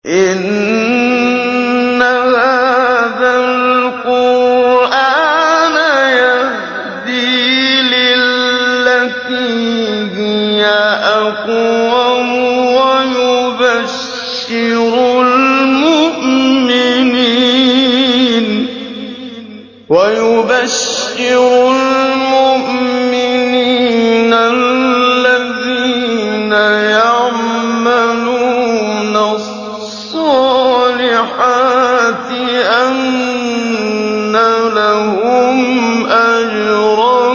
إِنَّ هَٰذَا الْقُرْآنَ يَهْدِي لِلَّتِي هِيَ أَقْوَمُ وَيُبَشِّرُ الْمُؤْمِنِينَ الَّذِينَ يَعْمَلُونَ الصَّالِحَاتِ أَنَّ لَهُمْ أَجْرًا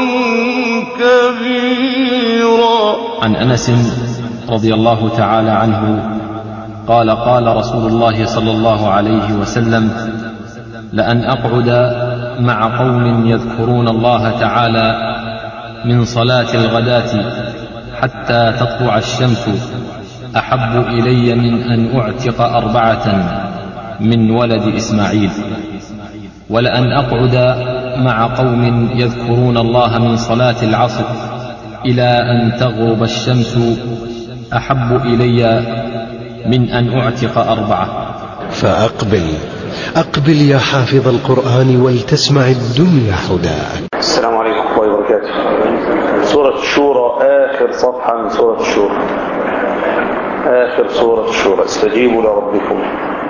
كَبِيرًا عن انس رضي الله تعالى عنه قال قال رسول الله صلى الله عليه وسلم لان اقعد مع قوم يذكرون الله تعالى من صلاه الغداه حتى تطلع الشمس احب الي من ان اعتق اربعه من ولد اسماعيل ولان اقعد مع قوم يذكرون الله من صلاه العصر الى ان تغرب الشمس احب الي من ان اعتق اربعه فأقبل أقبل يا حافظ القرآن ولتسمع الدنيا حداك السلام عليكم ورحمة الله وبركاته سورة الشورى آخر صفحة من سورة الشورى آخر سورة الشورى استجيبوا لربكم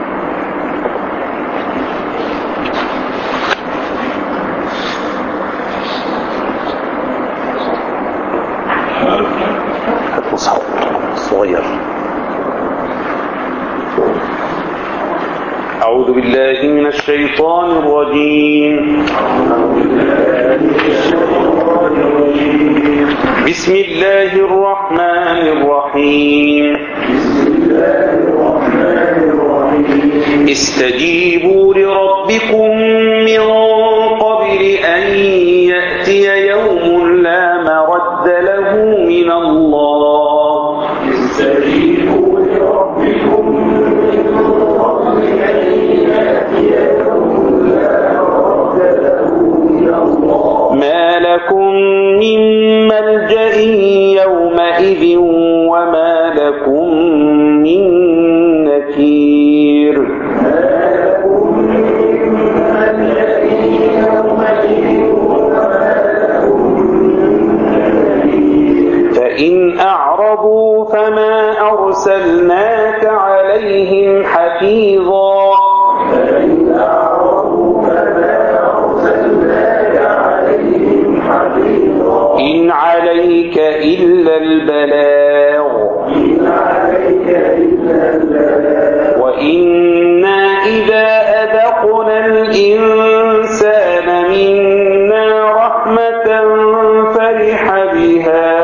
هات مصحف صغير أعوذ بالله من الشيطان الرجيم بسم الله الرحمن الرحيم استجيبوا لربكم من قبل أن يأتي يوم لا مرد له من الله استجيبوا لربكم ما لكم من ملجأ يومئذ وما لكم من نكير فإن أعرضوا فما أرسلناك عليهم حفيظا إن عليك إلا البلاغ وإنا إذا أذقنا الإنسان منا رحمة فرح بها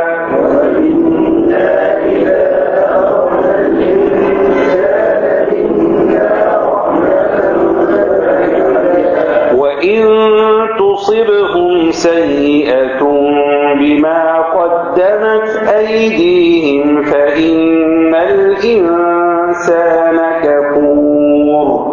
وإن تصبهم سيئة بما قدمت أيديهم فإن الإنسان كفور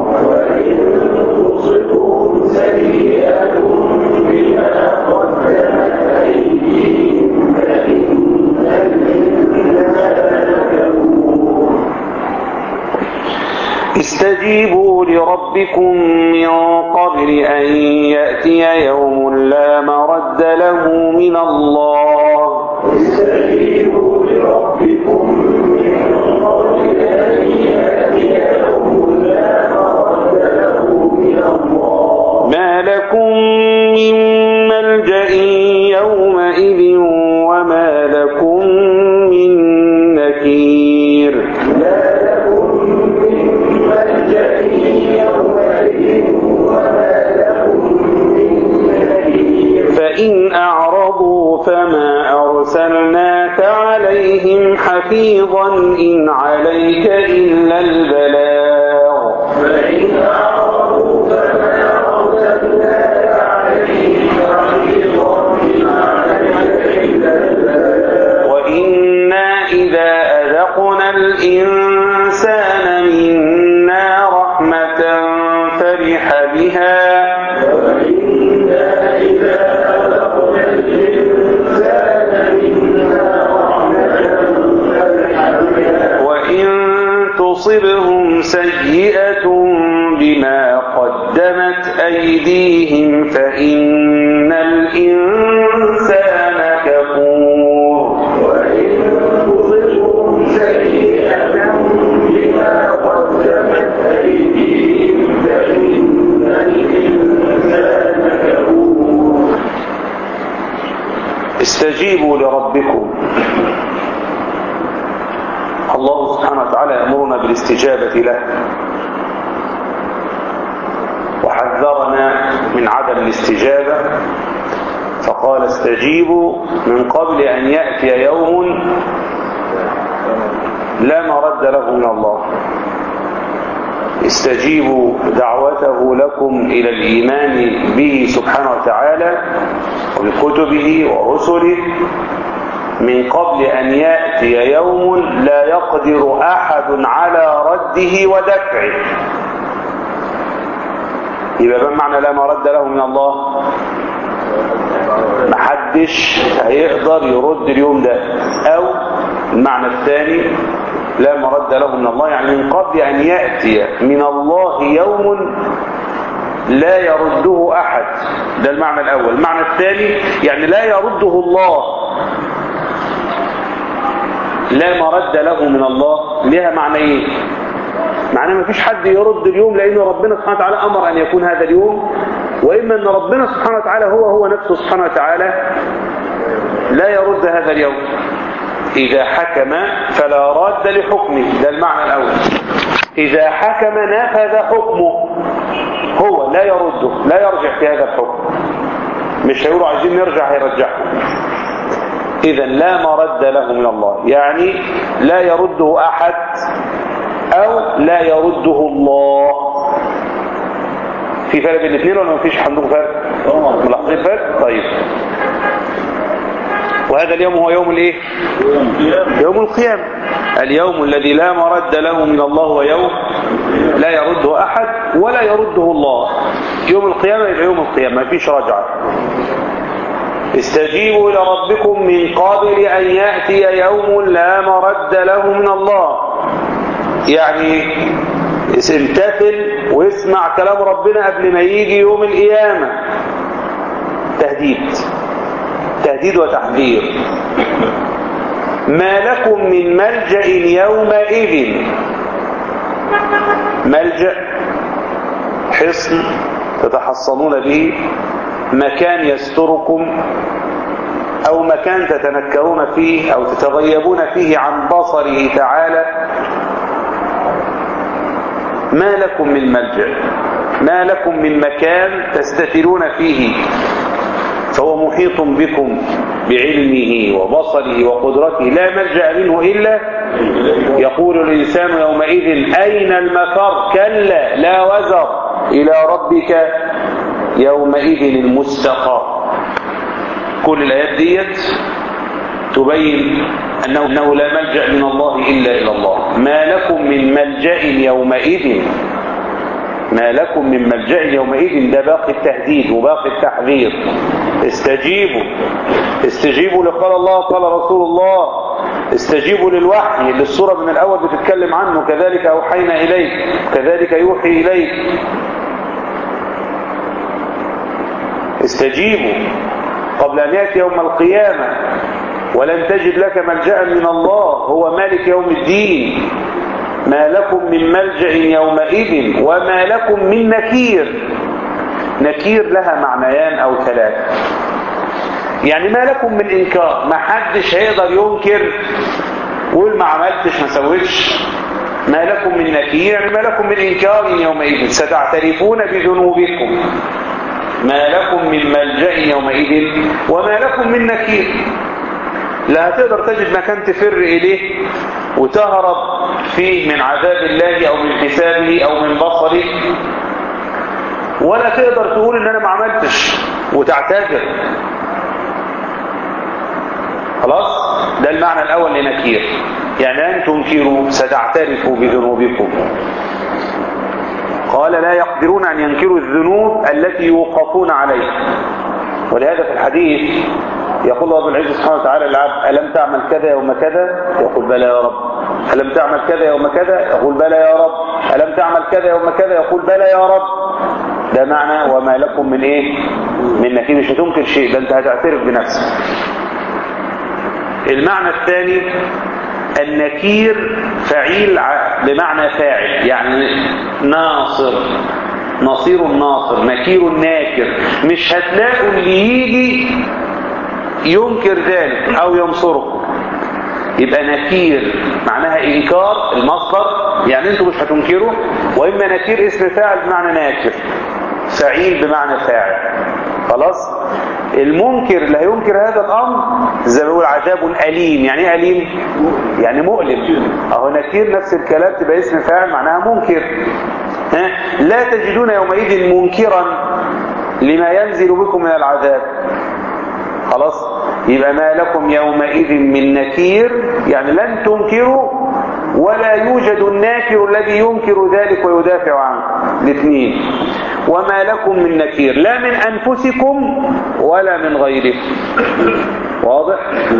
استجيبوا لربكم من قبل أن يأتي يوم لا مرد له من الله استجيبوا لربكم من قبل أن يأتي يوم لا مرد له من الله ما لكم من ملجأ يومئذ وما لكم من نكير فإن أعرضوا فما أرسلناك عليهم حفيظا إن عليك إلا البلاغ فإن أعرضوا فما أرسلناك عليهم حفيظا إن عليك إلا البلاغ وإنا إذا أذقنا الإنسان منا رحمة فرح بها وإن تصبهم تصبهم سيئة بما قدمت أيديهم فإن الإنسان كفور وإن تصبهم سيئة بما قدمت أيديهم فإن الإنسان كفور استجيبوا لربكم الله سبحانه وتعالى يأمرنا بالاستجابة له وحذرنا من عدم الاستجابة فقال استجيبوا من قبل أن يأتي يوم لا مرد له من الله استجيبوا دعوته لكم إلى الإيمان به سبحانه وتعالى وبكتبه ورسله من قبل أن يأتي يوم لا يقدر أحد على رده ودفعه يبقى ما معنى لا مرد له من الله محدش هيقدر يرد اليوم ده أو المعنى الثاني لا مرد له من الله يعني من قبل أن يأتي من الله يوم لا يرده أحد ده المعنى الأول المعنى الثاني يعني لا يرده الله لا مرد له من الله لها معنى ايه معنى ما فيش حد يرد اليوم لأن ربنا سبحانه وتعالى أمر أن يكون هذا اليوم وإما أن ربنا سبحانه وتعالى هو هو نفسه سبحانه وتعالى لا يرد هذا اليوم إذا حكم فلا راد لحكمه ده المعنى الأول إذا حكم نفذ حكمه هو لا يرده لا يرجع في هذا الحكم مش هيقولوا عايزين نرجع هيرجعه إذا لا مرد له من الله يعني لا يرده أحد أو لا يرده الله في فرق بين الاثنين ولا مفيش عندكم فرق ملاحظين فرق طيب وهذا اليوم هو يوم الايه يوم القيامة اليوم الذي لا مرد له من الله ويوم لا يرده أحد ولا يرده الله يوم القيامة يبقى يوم القيامة مفيش رجعة استجيبوا إلى ربكم من قبل أن يأتي يوم لا مرد له من الله يعني امتثل واسمع كلام ربنا قبل ما يجي يوم القيامة تهديد تهديد وتحذير ما لكم من ملجأ يومئذ ملجأ حصن تتحصنون به مكان يستركم أو مكان تتنكرون فيه أو تتغيبون فيه عن بصره تعالى ما لكم من ملجأ ما لكم من مكان تستترون فيه فهو محيط بكم بعلمه وبصره وقدرته لا ملجأ منه إلا يقول الإنسان يومئذ أين المفر كلا لا وزر إلى ربك يومئذ المستقر كل الآيات ديت تبين أنه, أنه لا ملجأ من الله إلا إلى الله ما لكم من ملجأ يومئذ ما لكم من ملجأ يومئذ ده باقي التهديد وباقي التحذير استجيبوا استجيبوا لقال الله قال رسول الله استجيبوا للوحي اللي السورة من الأول بتتكلم عنه كذلك أوحينا إليك كذلك يوحي إليك استجيبوا قبل أن يأتي يوم القيامة ولن تجد لك ملجأ من الله هو مالك يوم الدين ما لكم من ملجأ يومئذ وما لكم من نكير نكير لها معنيان أو ثلاثة يعني ما لكم من إنكار ما حدش هيقدر ينكر ويقول ما عملتش ما سويتش ما لكم من نكير يعني ما لكم من إنكار يومئذ ستعترفون بذنوبكم ما لكم من ملجأ يومئذ وما لكم من نكير لا هتقدر تجد مكان تفر إليه وتهرب فيه من عذاب الله أو من حسابه أو من بصره ولا تقدر تقول ان انا ما عملتش وتعتذر خلاص ده المعنى الاول لنكير يعني ان تنكروا ستعترفوا بذنوبكم قال لا يقدرون ان ينكروا الذنوب التي يوقفون عليها ولهذا في الحديث يقول الله العزة سبحانه وتعالى للعبد ألم تعمل كذا يوم كذا يقول بلى يا رب ألم تعمل كذا يوم كذا يقول بلى يا رب تعمل كذا يوم كذا يقول بلى يا رب ده معنى وما لكم من ايه من نكير مش هتنكر شيء ده انت هتعترف بنفسك المعنى الثاني النكير فعيل ع- بمعنى فاعل يعني ناصر نصير الناصر نكير الناكر مش هتلاقوا اللي يجي ينكر ذلك او ينصره يبقى نكير معناها انكار المصدر يعني انتوا مش هتنكروا واما نكير اسم فاعل بمعنى ناكر فعيل بمعنى فاعل خلاص المنكر اللي هينكر هذا الامر زي ما بيقول عذاب اليم يعني ايه اليم يعني مؤلم اهو نكير نفس الكلام تبقى اسم فاعل معناها منكر ها لا تجدون يومئذ منكرا لما ينزل بكم من العذاب خلاص يبقى ما لكم يومئذ من نكير يعني لن تنكروا ولا يوجد الناكر الذي ينكر ذلك ويدافع عنه الاثنين وما لكم من نكير لا من أنفسكم ولا من غيركم واضح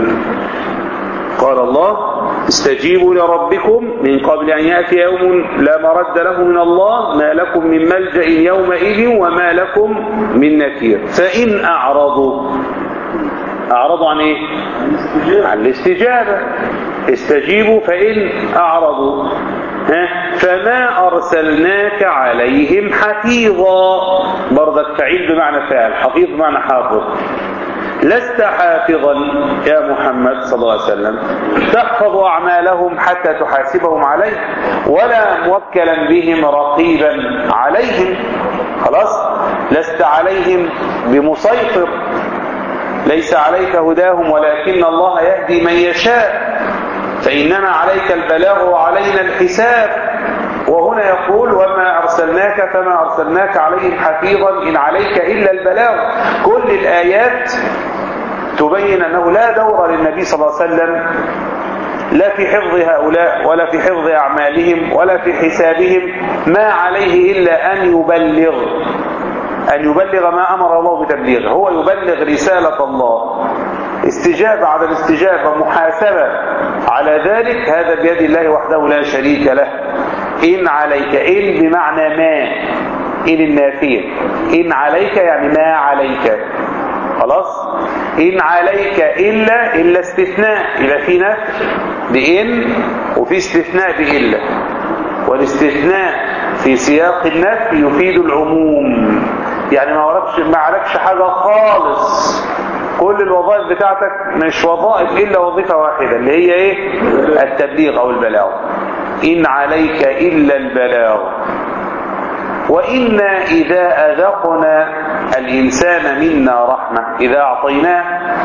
قال الله استجيبوا لربكم من قبل أن يأتي يوم لا مرد له من الله ما لكم من ملجأ يومئذ وما لكم من نكير فإن أعرضوا أعرضوا عن إيه؟ عن الاستجابة استجيبوا فإن أعرضوا ها؟ فما أرسلناك عليهم حفيظا برضك فعيل بمعنى فاعل حفيظ بمعنى حافظ لست حافظا يا محمد صلى الله عليه وسلم تحفظ أعمالهم حتى تحاسبهم عليه ولا موكلا بهم رقيبا عليهم خلاص لست عليهم بمسيطر ليس عليك هداهم ولكن الله يهدي من يشاء فإنما عليك البلاغ وعلينا الحساب وهنا يقول وما أرسلناك فما أرسلناك عليهم حفيظا إن عليك إلا البلاغ كل الآيات تبين أنه لا دور للنبي صلى الله عليه وسلم لا في حفظ هؤلاء ولا في حفظ أعمالهم ولا في حسابهم ما عليه إلا أن يبلغ أن يبلغ ما أمر الله بتبليغه هو يبلغ رسالة الله استجابة على الاستجابة محاسبة على ذلك هذا بيد الله وحده لا شريك له إن عليك إن بمعنى ما إن النافية إن عليك يعني ما عليك خلاص إن عليك إلا إلا استثناء إذا في نفي بإن وفي استثناء بإلا والاستثناء في سياق النفي يفيد العموم يعني ما عليكش ما عليكش حاجة خالص كل الوظائف بتاعتك مش وظائف إلا وظيفة واحدة اللي هي إيه التبليغ أو البلاغ إن عليك إلا البلاغ وإنا إذا أذقنا الإنسان منا رحمة إذا أعطيناه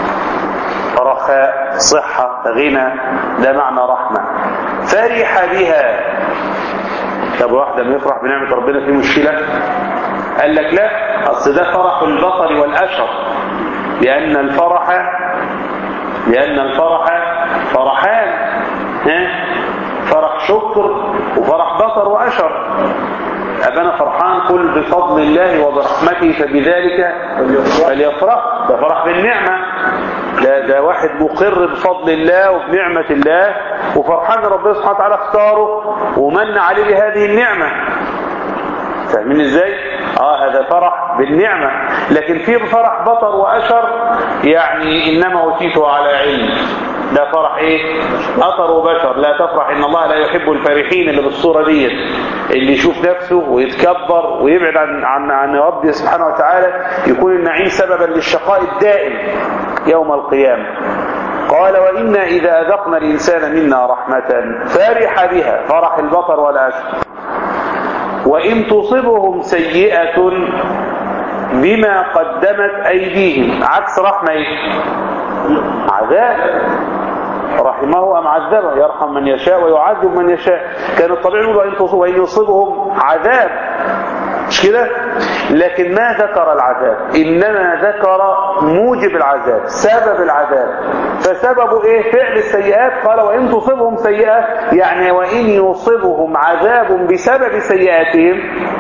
رخاء صحة غنى ده معنى رحمة فرح بها طب واحدة ما يفرح بنعمة ربنا في مشكلة قال لك لا أصل ده فرح البطر والأشر لأن الفرح لأن الفرح فرحان ها فرح شكر وفرح بطر وأشر أبانا فرحان قل بفضل الله وبرحمته فبذلك فليفرح ده فرح بالنعمة ده, ده واحد مقر بفضل الله وبنعمة الله وفرحان ربنا سبحانه وتعالى اختاره ومن عليه بهذه النعمة فاهمين ازاي اه هذا فرح بالنعمة لكن في فرح بطر وأشر يعني إنما أوتيته على علم ده فرح ايه أطر وبشر لا تفرح إن الله لا يحب الفرحين اللي بالصورة دي اللي يشوف نفسه ويتكبر ويبعد عن عن عن ربه سبحانه وتعالى يكون النعيم سببا للشقاء الدائم يوم القيامة قال وإنا إذا أذقنا الإنسان منا رحمة فرح بها فرح البطر والأشر وإن تصبهم سيئة بما قدمت أيديهم عكس رحمة إيه؟ عذاب رحمه أم عذبه يرحم من يشاء ويعذب من يشاء كان الطبيعي يقول وإن تصبهم وإن يصيبهم عذاب مش كده لكن ما ذكر العذاب إنما ذكر موجب العذاب سبب العذاب فسبب إيه فعل السيئات قال وإن تصبهم سيئة يعني وإن يصبهم عذاب بسبب سيئاتهم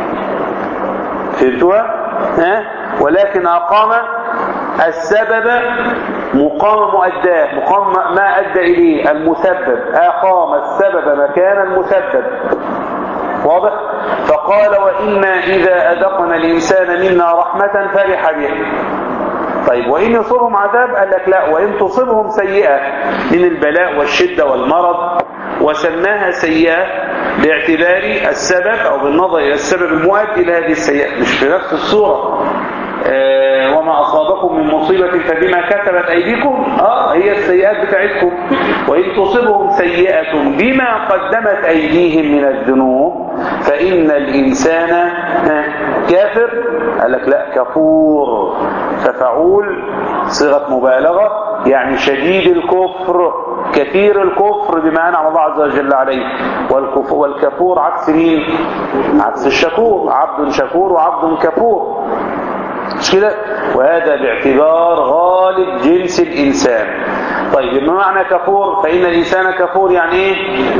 فهمتوها ها ولكن أقام السبب مقام مؤداه مقام ما أدى إليه المسبب أقام السبب مكان المسبب واضح فقال وإنا إذا أذقنا الإنسان منا رحمة فرح بها طيب وإن يصيبهم عذاب قال لك لا وإن تصيبهم سيئة من البلاء والشدة والمرض وسماها سيئة باعتبار السبب أو بالنظر إلى السبب المؤدي لهذه السيئة مش في نفس الصورة آه وما أصابكم من مصيبة فبما كتبت أيديكم آه هي السيئات بتاعتكم وإن تصيبهم سيئة بما قدمت أيديهم من الذنوب فإن الإنسان آه كافر قال لك لا كفور ففعول صيغة مبالغة يعني شديد الكفر كثير الكفر بما أنعم الله عز وجل عليه والكفور, والكفور عكس مين عكس الشكور عبد شكور وعبد كفور مش كده وهذا باعتبار غالب جنس الإنسان طيب ما معنى كفور فإن الإنسان كفور يعني ايه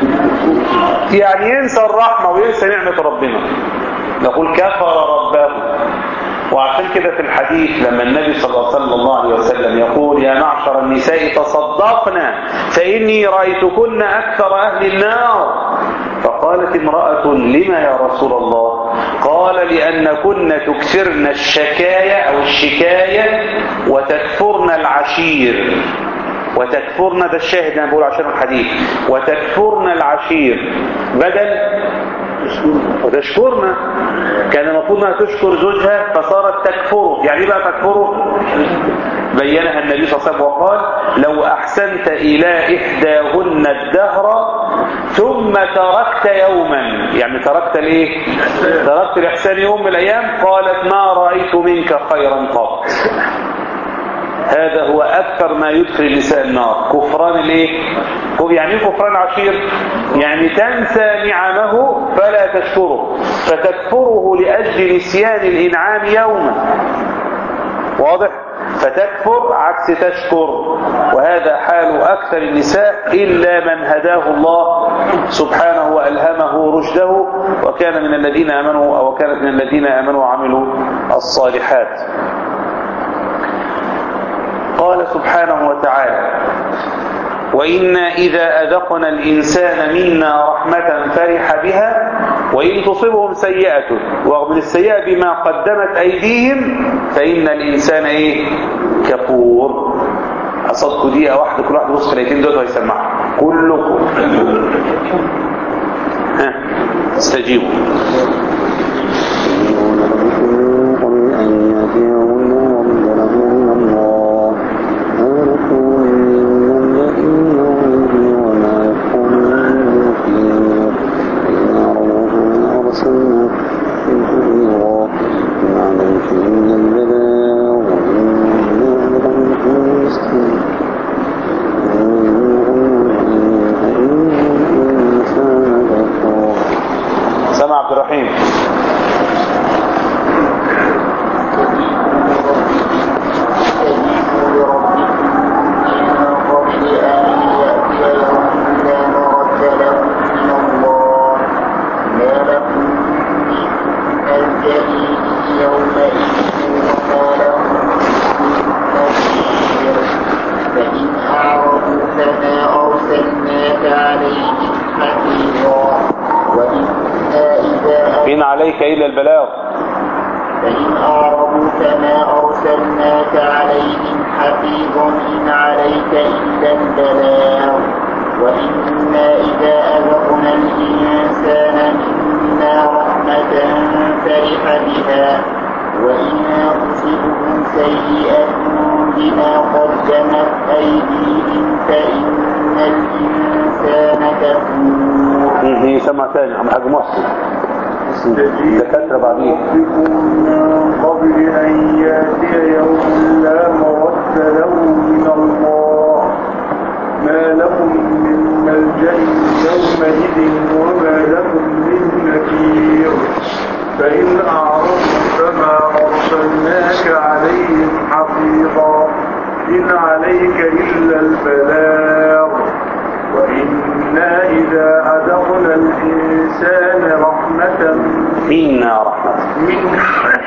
يعني ينسى الرحمة وينسى نعمة ربنا نقول كفر ربه وعشان كده في الحديث لما النبي صلى الله عليه وسلم يقول يا معشر النساء تصدقنا فإني رأيتكن أكثر أهل النار فقالت امرأة لما يا رسول الله قال لأنكن تكثرن الشكاية أو الشكاية وتكفرن العشير وتكفرن ده الشاهد أنا بقول عشان الحديث وتكفرن العشير بدل وتشكرنا كان المفروض انها تشكر زوجها فصارت تكفره يعني ايه بقى تكفره بينها النبي صلى الله عليه وسلم وقال لو احسنت الى احداهن الدهر ثم تركت يوما يعني تركت الايه تركت الاحسان يوم من الايام قالت ما رايت منك خيرا قط هذا هو أكثر ما يدخل النساء النار كفران الايه يعني ايه كفران عشير يعني تنسى نعمه فلا تشكره فتكفره لأجل نسيان الإنعام يوما واضح فتكفر عكس تشكر وهذا حال أكثر النساء إلا من هداه الله سبحانه وألهمه رشده وكان من الذين آمنوا أو كانت من الذين آمنوا وعملوا الصالحات قال سبحانه وتعالى وإنا إذا أذقنا الإنسان منا رحمة فرح بها وإن تصبهم سيئة ومن السيئة بما قدمت أيديهم فإن الإنسان إيه كفور أصدقوا دقيقة واحدة كل واحد يبص في الأيتين دول ويسمعها كلكم ها استجيبوا سمع عبد الرحيم إن عليك إلا البلاغ فإن أعرضوا فما أرسلناك عليهم حفيظ إن عليك إلا البلاغ وإنا إذا أذقنا الإنسان منا رحمة فرح بها وإن تصبهم سيئة بما قدمت أيديهم فإن الإنسان كفور هي سمع تاني عم حاج محسن دكاترة بعدين ربكم من قبل أن يأتي يوم لا مرد له من الله ما لكم من ملجأ يومئذ وما لكم من نكير فإن أعرضوا فما أرسلناك عليهم حفيظا إن عليك إلا البلاغ وإنا إذا أذقنا الإنسان رحمة منا رحمة من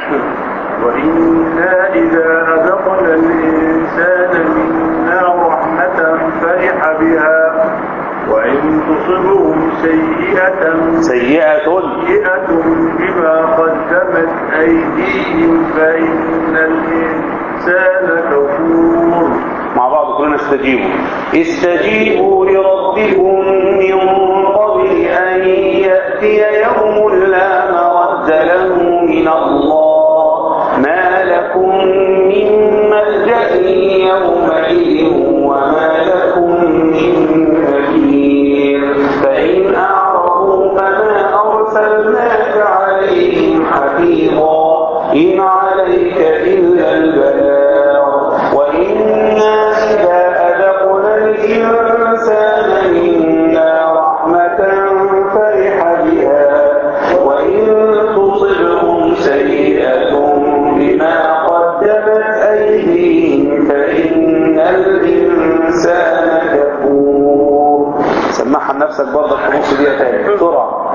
وإنا إذا أذقنا الإنسان منا رحمة فرح بها وإن تصبهم سيئة سيئة سيئة بما قدمت أيديهم فإن الإنسان كفور مع بعض كلنا استجيبوا استجيبوا لربكم من قبل أن يأتي يوم لا مرد له من الله ما لكم من ملجأ يومئذ وما لكم من نكير فإن أعرضوا فما أرسلناك عليهم حفيظا إن عليك إلا البلاغ وإنا إذا أذقنا الإنسان منا رحمة فرح بها وإن تصبهم سيئة بما قدمت أيديهم فإن الإنسان كفور سمعها لنفسك برضه في نص دقيقة تاني بسرعة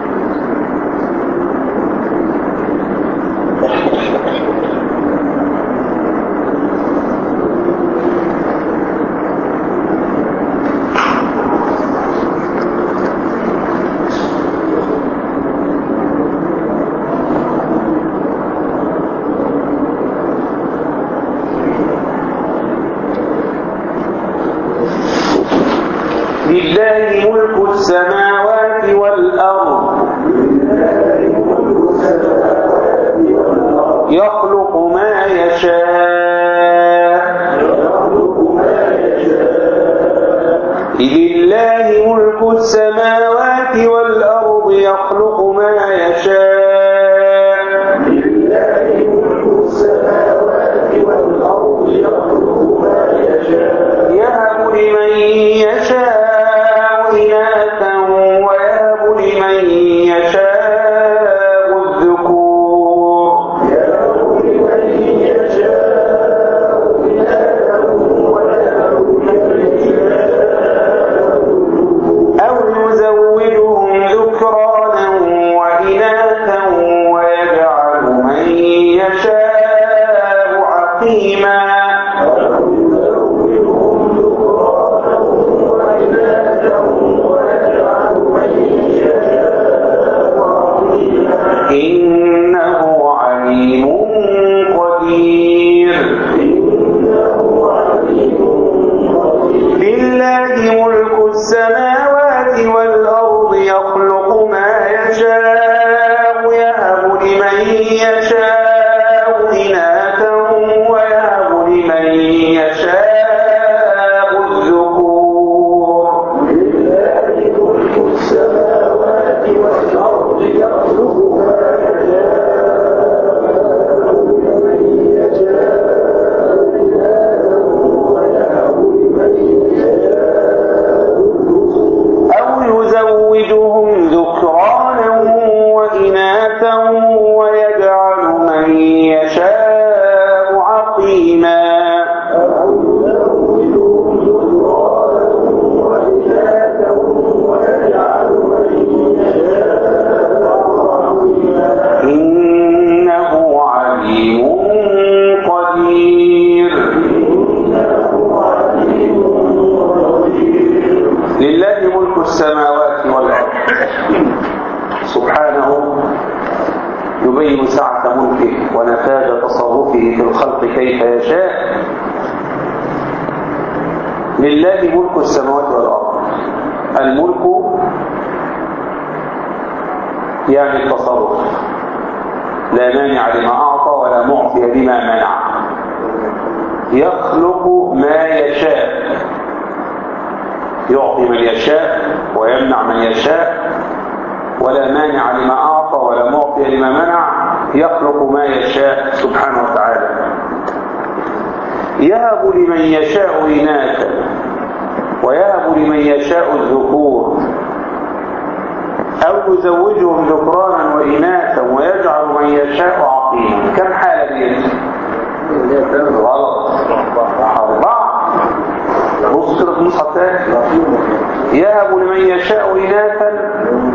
لله ملك السماوات والأرض يخلق ما يشاء لله ملك السماوات والأرض يخلق ما يشاء يهب لمن يشاء إناثا ويهب لمن يشاء الذكور أو يزوجهم ذكرانا وإناثا ويجعل من يشاء عقيما إنه عليم قدير لله ملك السماوات والأرض يخلق ما يشاء يهب لمن يشاء إناثا ويهب لمن يشاء الذكور أو يزوجهم ذكرانا وإناثا ويجعل من يشاء عقيما إنه عليم قدير لله ملك السماوات والأرض سبحانه يبين سعة ملكه ونفاذ تصرفه في الخلق كيف يشاء لله ملك السماوات والأرض الملك يعني التصرف لا مانع لما أعطى ولا معطي لما منع يخلق ما يشاء يعطي من يشاء ويمنع من يشاء ولا مانع لما أعطى ولا معطي لما منع يخلق ما يشاء سبحانه وتعالى يهب لمن يشاء إناثا ويهب لمن يشاء الذكور أو يزوجهم ذكرانا وإناثا ويجعل من يشاء عقيما كم حالة دي؟ غلط أربعة بص كده في المصحف تاني يهب لمن يشاء إناثا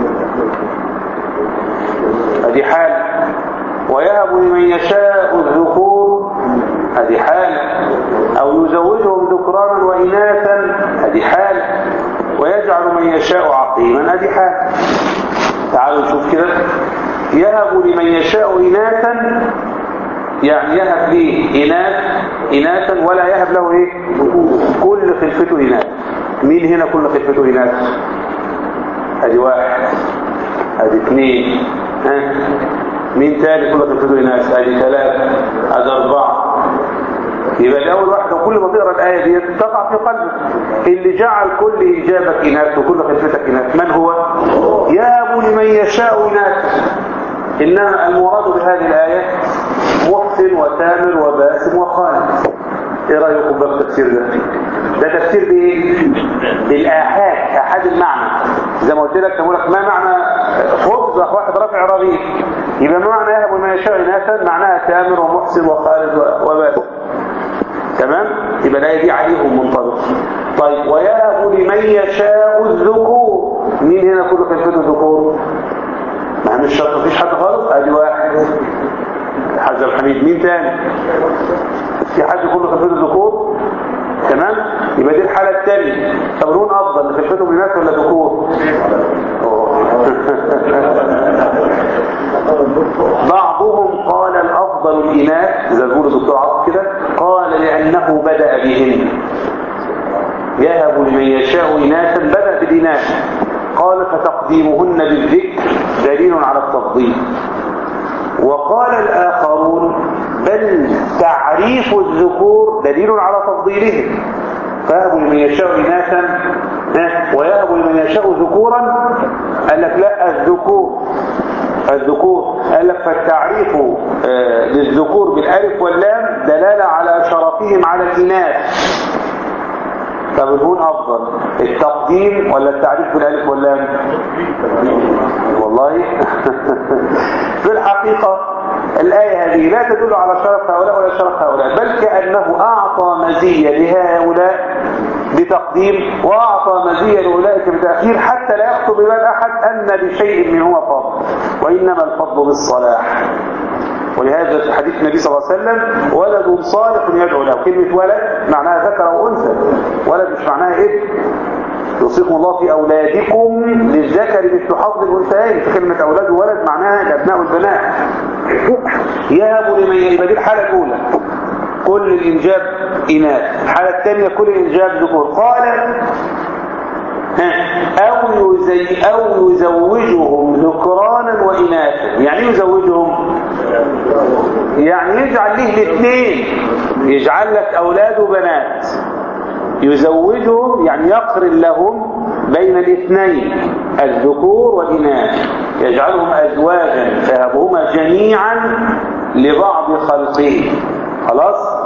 هذه حالة ويهب لمن يشاء الذكور هذه حالة أو يزوجهم ذكرانا وإناثا هذه حالة ويجعل من يشاء عقيما ادي حاجه تعالوا نشوف كده يهب لمن يشاء إناثا يعني يهب ليه إناث إناثا ولا يهب له إيه كل خلفته إناث مين هنا كل خلفته إناث ادي واحد ادي اثنين ها مين تاني كل خلفته إناث ادي ثلاثة ادي أربعة يبقى الأول واحدة وكل ما تقرأ الآية دي تقع في قلبك اللي جعل كل إجابك إناث وكل خلفتك إناث من هو؟ يهب لمن يشاء إناث إنما المراد بهذه الآية محسن وتامر وباسم وخالد إيه رأيكم بقى التفسير ده؟ ده تفسير بإيه؟ بالآحاد آحاد المعنى زي ما قلت لك تقول لك ما معنى خبز واحد رافع رغيف يبقى ما معنى يهب لمن يشاء إناثا معناها تامر ومحسن وخالد وباسم تمام يبقى الآية دي عليهم منطبق طيب ويهب لمن يشاء الذكور مين هنا كله خلفته ذكور ما مش شرط مفيش حد خالص ادي واحد حاج الحميد مين تاني في حد كله خلفته ذكور تمام يبقى دي الحالة الثانية طب لون افضل خلفته بنات ولا ذكور بعضهم قال الافضل الاناث زي ما بيقول الدكتور عاطف كده قال لانه بدا بهن يهب لمن يشاء اناثا بدا بالاناث قال فتقديمهن بالذكر دليل على التفضيل وقال الآخرون بل تعريف الذكور دليل على تفضيلهم فيهب لمن يشاء إناثا ويهب لمن يشاء ذكورا قال لك لا الذكور الذكور قال لك فالتعريف آه للذكور بالالف واللام دلالة على شرفهم على الإناث طب الهون أفضل التقديم ولا التعريف بالالف واللام والله في الحقيقة الآية هذه لا تدل على شرف هؤلاء ولا شرف هؤلاء بل كأنه أعطى مزية لهؤلاء بتقديم وأعطى مزية لأولئك بتأخير حتى لا يخطب ببال أحد أن لشيء منهما فضل وإنما الفضل بالصلاح ولهذا في حديث النبي صلى الله عليه وسلم ولد صالح يدعو له كلمة ولد معناها ذكر أو أنثى ولد مش معناها ابن يوصيكم الله في أولادكم للذكر مثل حظ الأنثيين في كلمة أولاد وولد معناها الأبناء والبنات يهب لمن يبقى دي الحالة الأولى كل الإنجاب إناث الحالة الثانية كل الإنجاب ذكور قال أو, يزي أو يزوجهم ذكرانا وإناثا يعني يزوجهم يعني يجعل له الاثنين يجعل لك أولاد وبنات يزوجهم يعني يقرن لهم بين الاثنين الذكور والإناث يجعلهم أزواجا فهبهما جميعا لبعض خلقه خلاص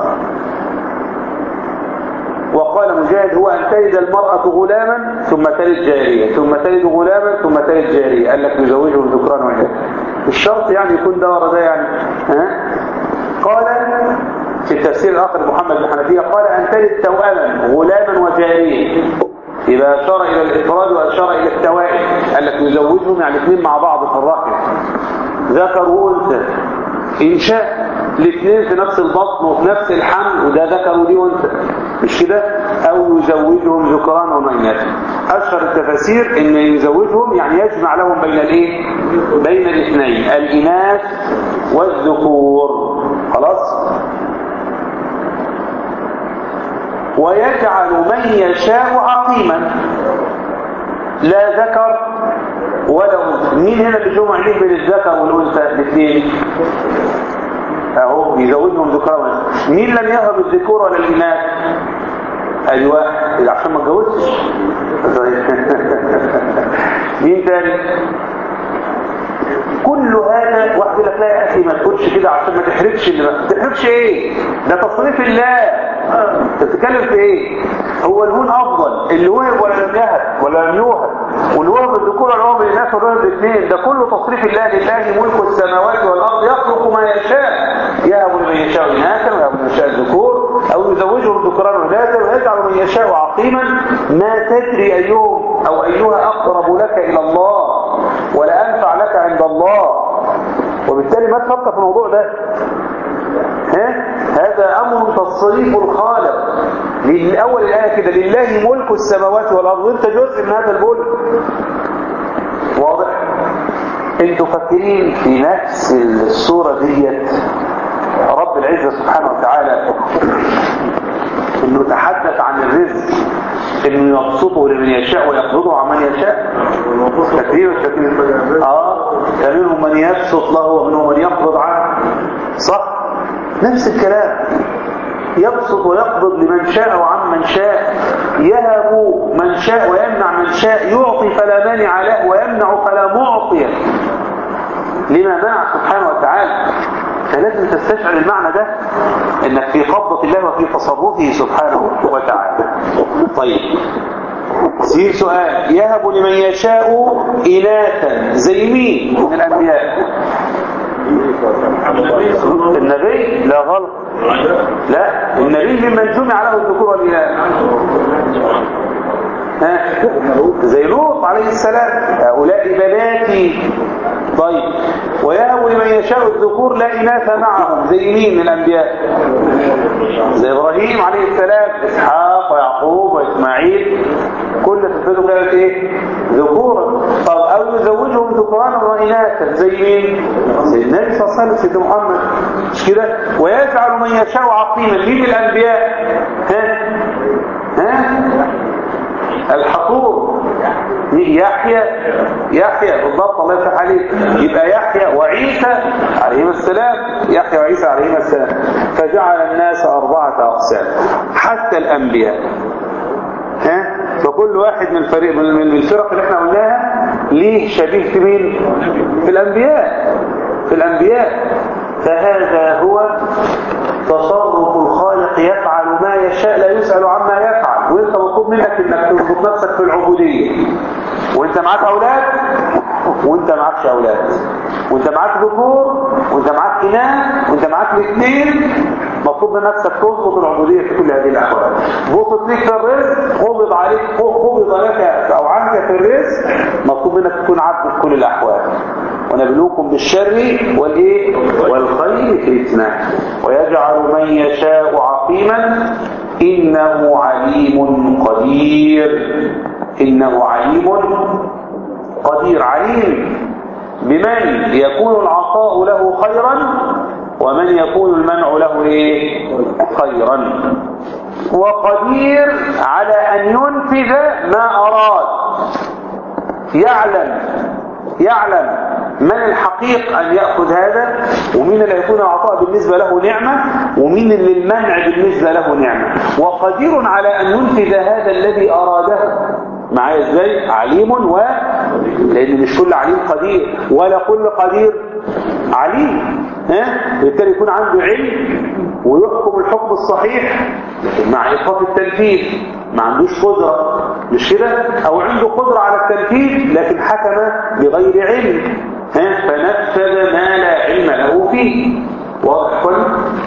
وقال مجاهد هو أن تلد المرأة غلاما ثم تلد جارية ثم تلد غلاما ثم تلد جارية قال لك يزوجهم ذكران وإناث الشرط يعني يكون ده ورا ده يعني ها؟ قال في التفسير الآخر محمد بن حنفية قال أن تلد توأما غلاما وجارية إذا أشار إلى الإفراد وأشار إلى التوائم قال لك يزوجهم يعني اثنين مع بعض في الرحم ذكر وأنثى إن شاء الاثنين في نفس البطن وفي نفس الحمل وده ذكر ودي وأنثى مش كده أو يزوجهم ذكران وإناث أشهر التفاسير إن يزوجهم يعني يجمع لهم بين الإيه؟ بين الاثنين الإناث والذكور خلاص ويجعل من يشاء عقيما لا ذكر ولا أنثى مين هنا اللي جمع عليه بين الذكر والأنثى الاثنين اهو يزوجهم ذكرا مين لم يهب الذكور ولا الإناث ادي واحد عشان ما اتجوزش مين تاني كل هذا واحد يقول لك لا يا اخي ما تقولش كده عشان ما تحرجش اللي ما تحرجش ايه ده تصريف الله تتكلم في ايه هو الهون افضل اللي وهب ولا لم يهب ولا لم يوهب واللي وهب الذكور ولا وهب الناس ولا وهب الاثنين ده كله تصريف الله لله ملك السماوات والارض يخلق ما يشاء يهب لمن يشاء اناثا ويهب لمن يشاء الذكور او يزوجهم ذكران واناثا ويجعل من يشاء عقيما ما تدري ايهم او ايها اقرب لك الى الله ولا انفع لك عند الله وبالتالي ما تفكر في الموضوع ده ها هذا أمر تصريف الخالق للأول الآية كده لله ملك السماوات والأرض وانت جزء من هذا الملك واضح انتوا فاكرين في نفس الصورة ديت رب العزة سبحانه وتعالى انه تحدث عن الرزق انه يبسطه لمن يشاء ويقبضه عن من يشاء فاكرين مش فاكرين اه فمنهم من يبسط له ومنهم من يقبض عنه صح نفس الكلام يبسط ويقبض لمن شاء وعن من شاء يهب من شاء ويمنع من شاء يعطي فلا مانع له ويمنع فلا معطي لما منع سبحانه وتعالى فلازم تستشعر المعنى ده انك في قبضة الله وفي تصرفه سبحانه وتعالى طيب سير سؤال يهب لمن يشاء إناثا زي مين من الأنبياء النبي لا غلط لا النبي ممن جمع له الذكور والإناث ها زي لوط عليه السلام هؤلاء بناتي طيب ويهب لمن يشاء الذكور لا إناث معهم زي مين من الأنبياء زي إبراهيم عليه السلام إسحاق ويعقوب وإسماعيل كل تفسيره قالت إيه ذكورا طب أو يزوجهم ذكرانا وإناثا زي مين زي النبي صلى الله عليه وسلم سيدنا محمد مش كده ويجعل من يشاء عقيما مين الأنبياء ها ها الحقور يحيى يحيى بالضبط الله يفتح عليك يبقى يحيى وعيسى عليهما السلام يحيى وعيسى عليهما السلام فجعل الناس أربعة أقسام حتى الأنبياء ها فكل واحد من الفريق من من الفرق اللي احنا قلناها ليه شبيه في مين في الأنبياء في الأنبياء فهذا هو تصرف الخالق يفعل ما يشاء لا يسأل عما يفعل وانت مطلوب منك انك تربط نفسك في العبودية وانت معاك اولاد وانت معكش اولاد وانت معاك ذكور وانت معاك اناث وانت معاك الاثنين مطلوب من نفسك تظبط العبودية في كل هذه الاحوال بسط ليك في الرزق قبض عليك قبض لك او عنك في الرزق مطلوب منك تكون عبد في كل الاحوال ونبلوكم بالشر والايه والخير فتنه ويجعل من يشاء عقيما انه عليم قدير انه عليم قدير عليم بمن يكون العطاء له خيرا ومن يكون المنع له ايه خيرا وقدير على ان ينفذ ما اراد يعلم يعلم من الحقيق أن يأخذ هذا ومين اللي يكون العطاء بالنسبة له نعمة ومين اللي المنع بالنسبة له نعمة وقدير على أن ينفذ هذا الذي أراده معايا ازاي عليم و لأن مش كل عليم قدير ولا كل قدير عليم ها بالتالي يكون عنده علم ويحكم الحكم الصحيح لكن مع إيقاف التنفيذ ما عندوش قدرة مش كده أو عنده قدرة على التنفيذ لكن حكم بغير علم ها فنفذ ما لا علم له فيه واضح كل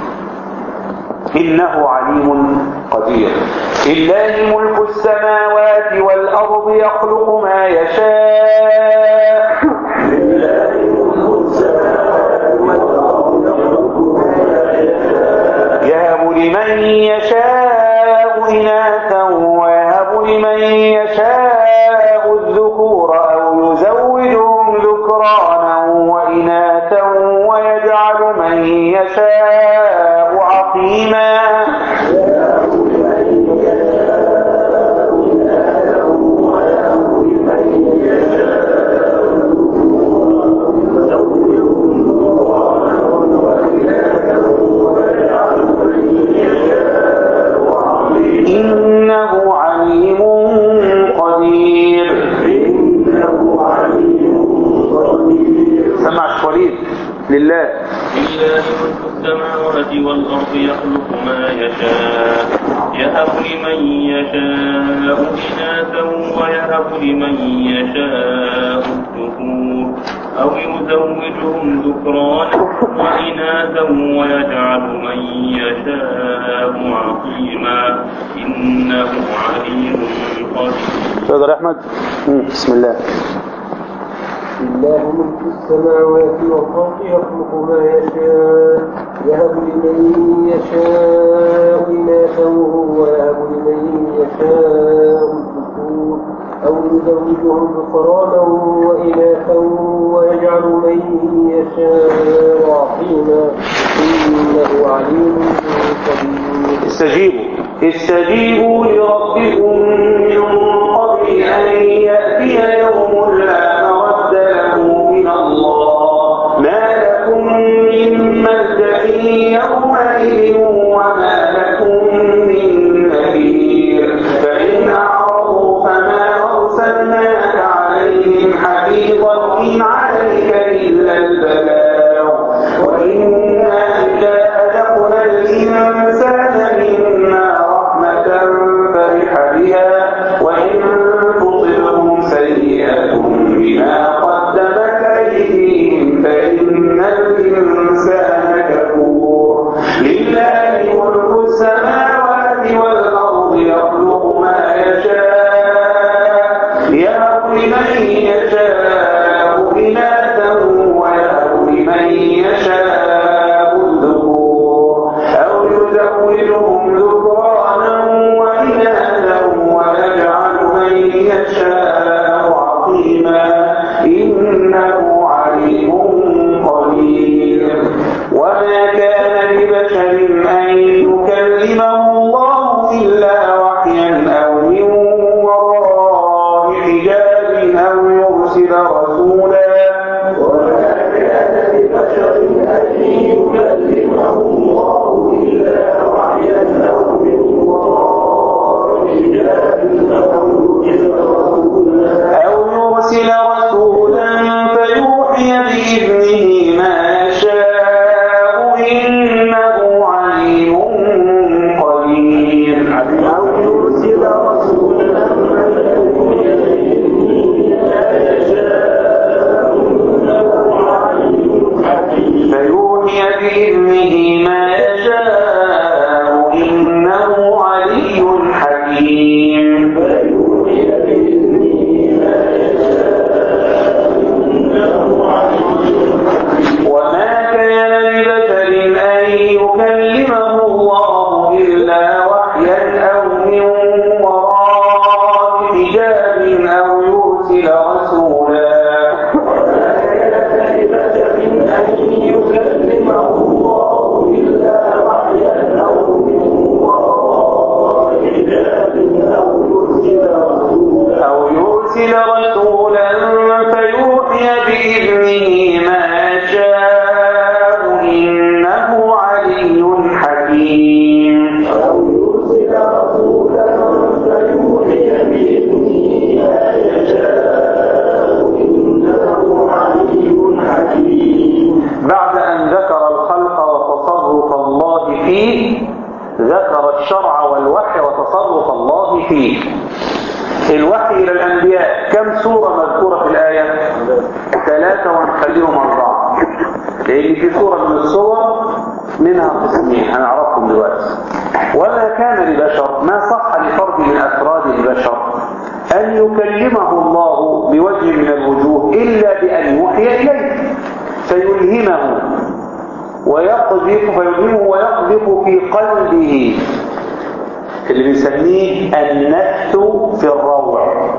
إنه عليم قدير لله ملك السماوات والأرض يخلق ما يشاء يهب لمن يشاء إناثا ويهب لمن يشاء الذكور أو يزوجهم ذكرانا وإناثا ويجعل من يشاء عقيما إنه عليم قدير سمع وليد لله لله ملك السماوات والأرض يخلق ما يشاء يهب لمن يشاء إناثا ويهب لمن يشاء الذكور أو يزوجهم ذكرانا وإناثا ويجعل من يشاء عقيما إنه عليم قدير تقدر يا أحمد مم، بسم الله لله ملك السماوات والأرض يخلق ما يشاء يهب لمن يشاء إناثا ويهب لمن يشاء الذكور أو يزوجهم ذكرانا وإناثا ويجعل من يشاء عقيما إنه عليم قدير استجيبوا استجيبوا لربكم من قبل أن يأتي يوم لا مرد له من الله ما لكم من ملجأ يومئذ وما لكم من نذير فإن أعرضوا فما أرسلناك عليهم حفيظا إن عليك إلا البلاغ وإنا إذا أذقنا الإنسان منا رحمة فرح بها وإن تصبهم سيئة بما قدمت أيديهم فإن الإنسان كفور لله ملك السماوات والأرض يخلق ما يشاء يهب لمن يشاء إناثا ويهب لمن يشاء الذكور أو يزوجهم ذكرانا وإناثا ويجعل من يشاء عقيما إنه عليم قدير وما كان لبشر أن يكلمه الله إلا وحيا أو من وراء حجاب أو يرسل رسولا وما كان لبشر أن يكلمه الله إلا وحيا أو من وراء حجاب أو يرسل رسولا أو يرسل رسولا فيوحي بإذنه ما يشاء إنه عليم قدير أو يرسل رسولا فيوحي بإذنه ما يشاء إنه عليم حكيم فيوحي بإذنه ما يشاء إنه علي حكيم فيوحي بإذنه ما وما كان لبشر أن يكلمه الله إلا وحيا أو من وراء حجاب أو يرسل رسولا وما كان لبشر أن يكلمه الله إلا وحيا أو من وراء حجاب أو يرسل رسولا أو يرسل رسولا فيوحي بإذنه ما يشاء إنه علي حكيم أو يرسل رسولا فيوحي بإذنه ما يشاء إنه علي حكيم بعد أن ذكر الخلق وتصرف الله فيه ذكر الشرع والوحي وتصرف الله فيه الوحي إلى الأنبياء كم سورة مذكورة في الآية ثلاثة وهنخليهم أربعة لأن في سورة من الصور منها قسمين هنعرفهم دلوقتي وما كان لبشر ما صح لفرد من أفراد البشر أن يكلمه الله بوجه من الوجوه إلا بأن يوحي إليه فيلهمه ويقذف فيلهمه ويقذف في قلبه اللي بنسميه النفث في الروع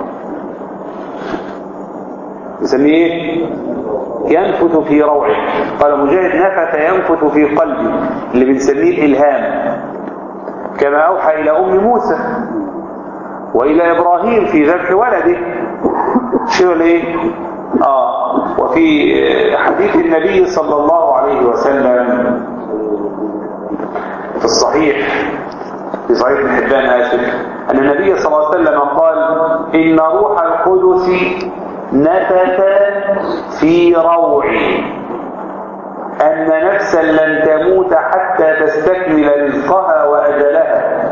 نسميه ايه ينفث في روعه قال مجاهد نفث ينفث في قلبي اللي بنسميه الالهام كما اوحى الى ام موسى والى ابراهيم في ذبح ولده شو ايه اه وفي حديث النبي صلى الله عليه وسلم في الصحيح في صحيح ابن حبان آسف أن النبي صلى الله عليه وسلم قال إن روح القدس نفث في روعي أن نفسا لن تموت حتى تستكمل رزقها وأجلها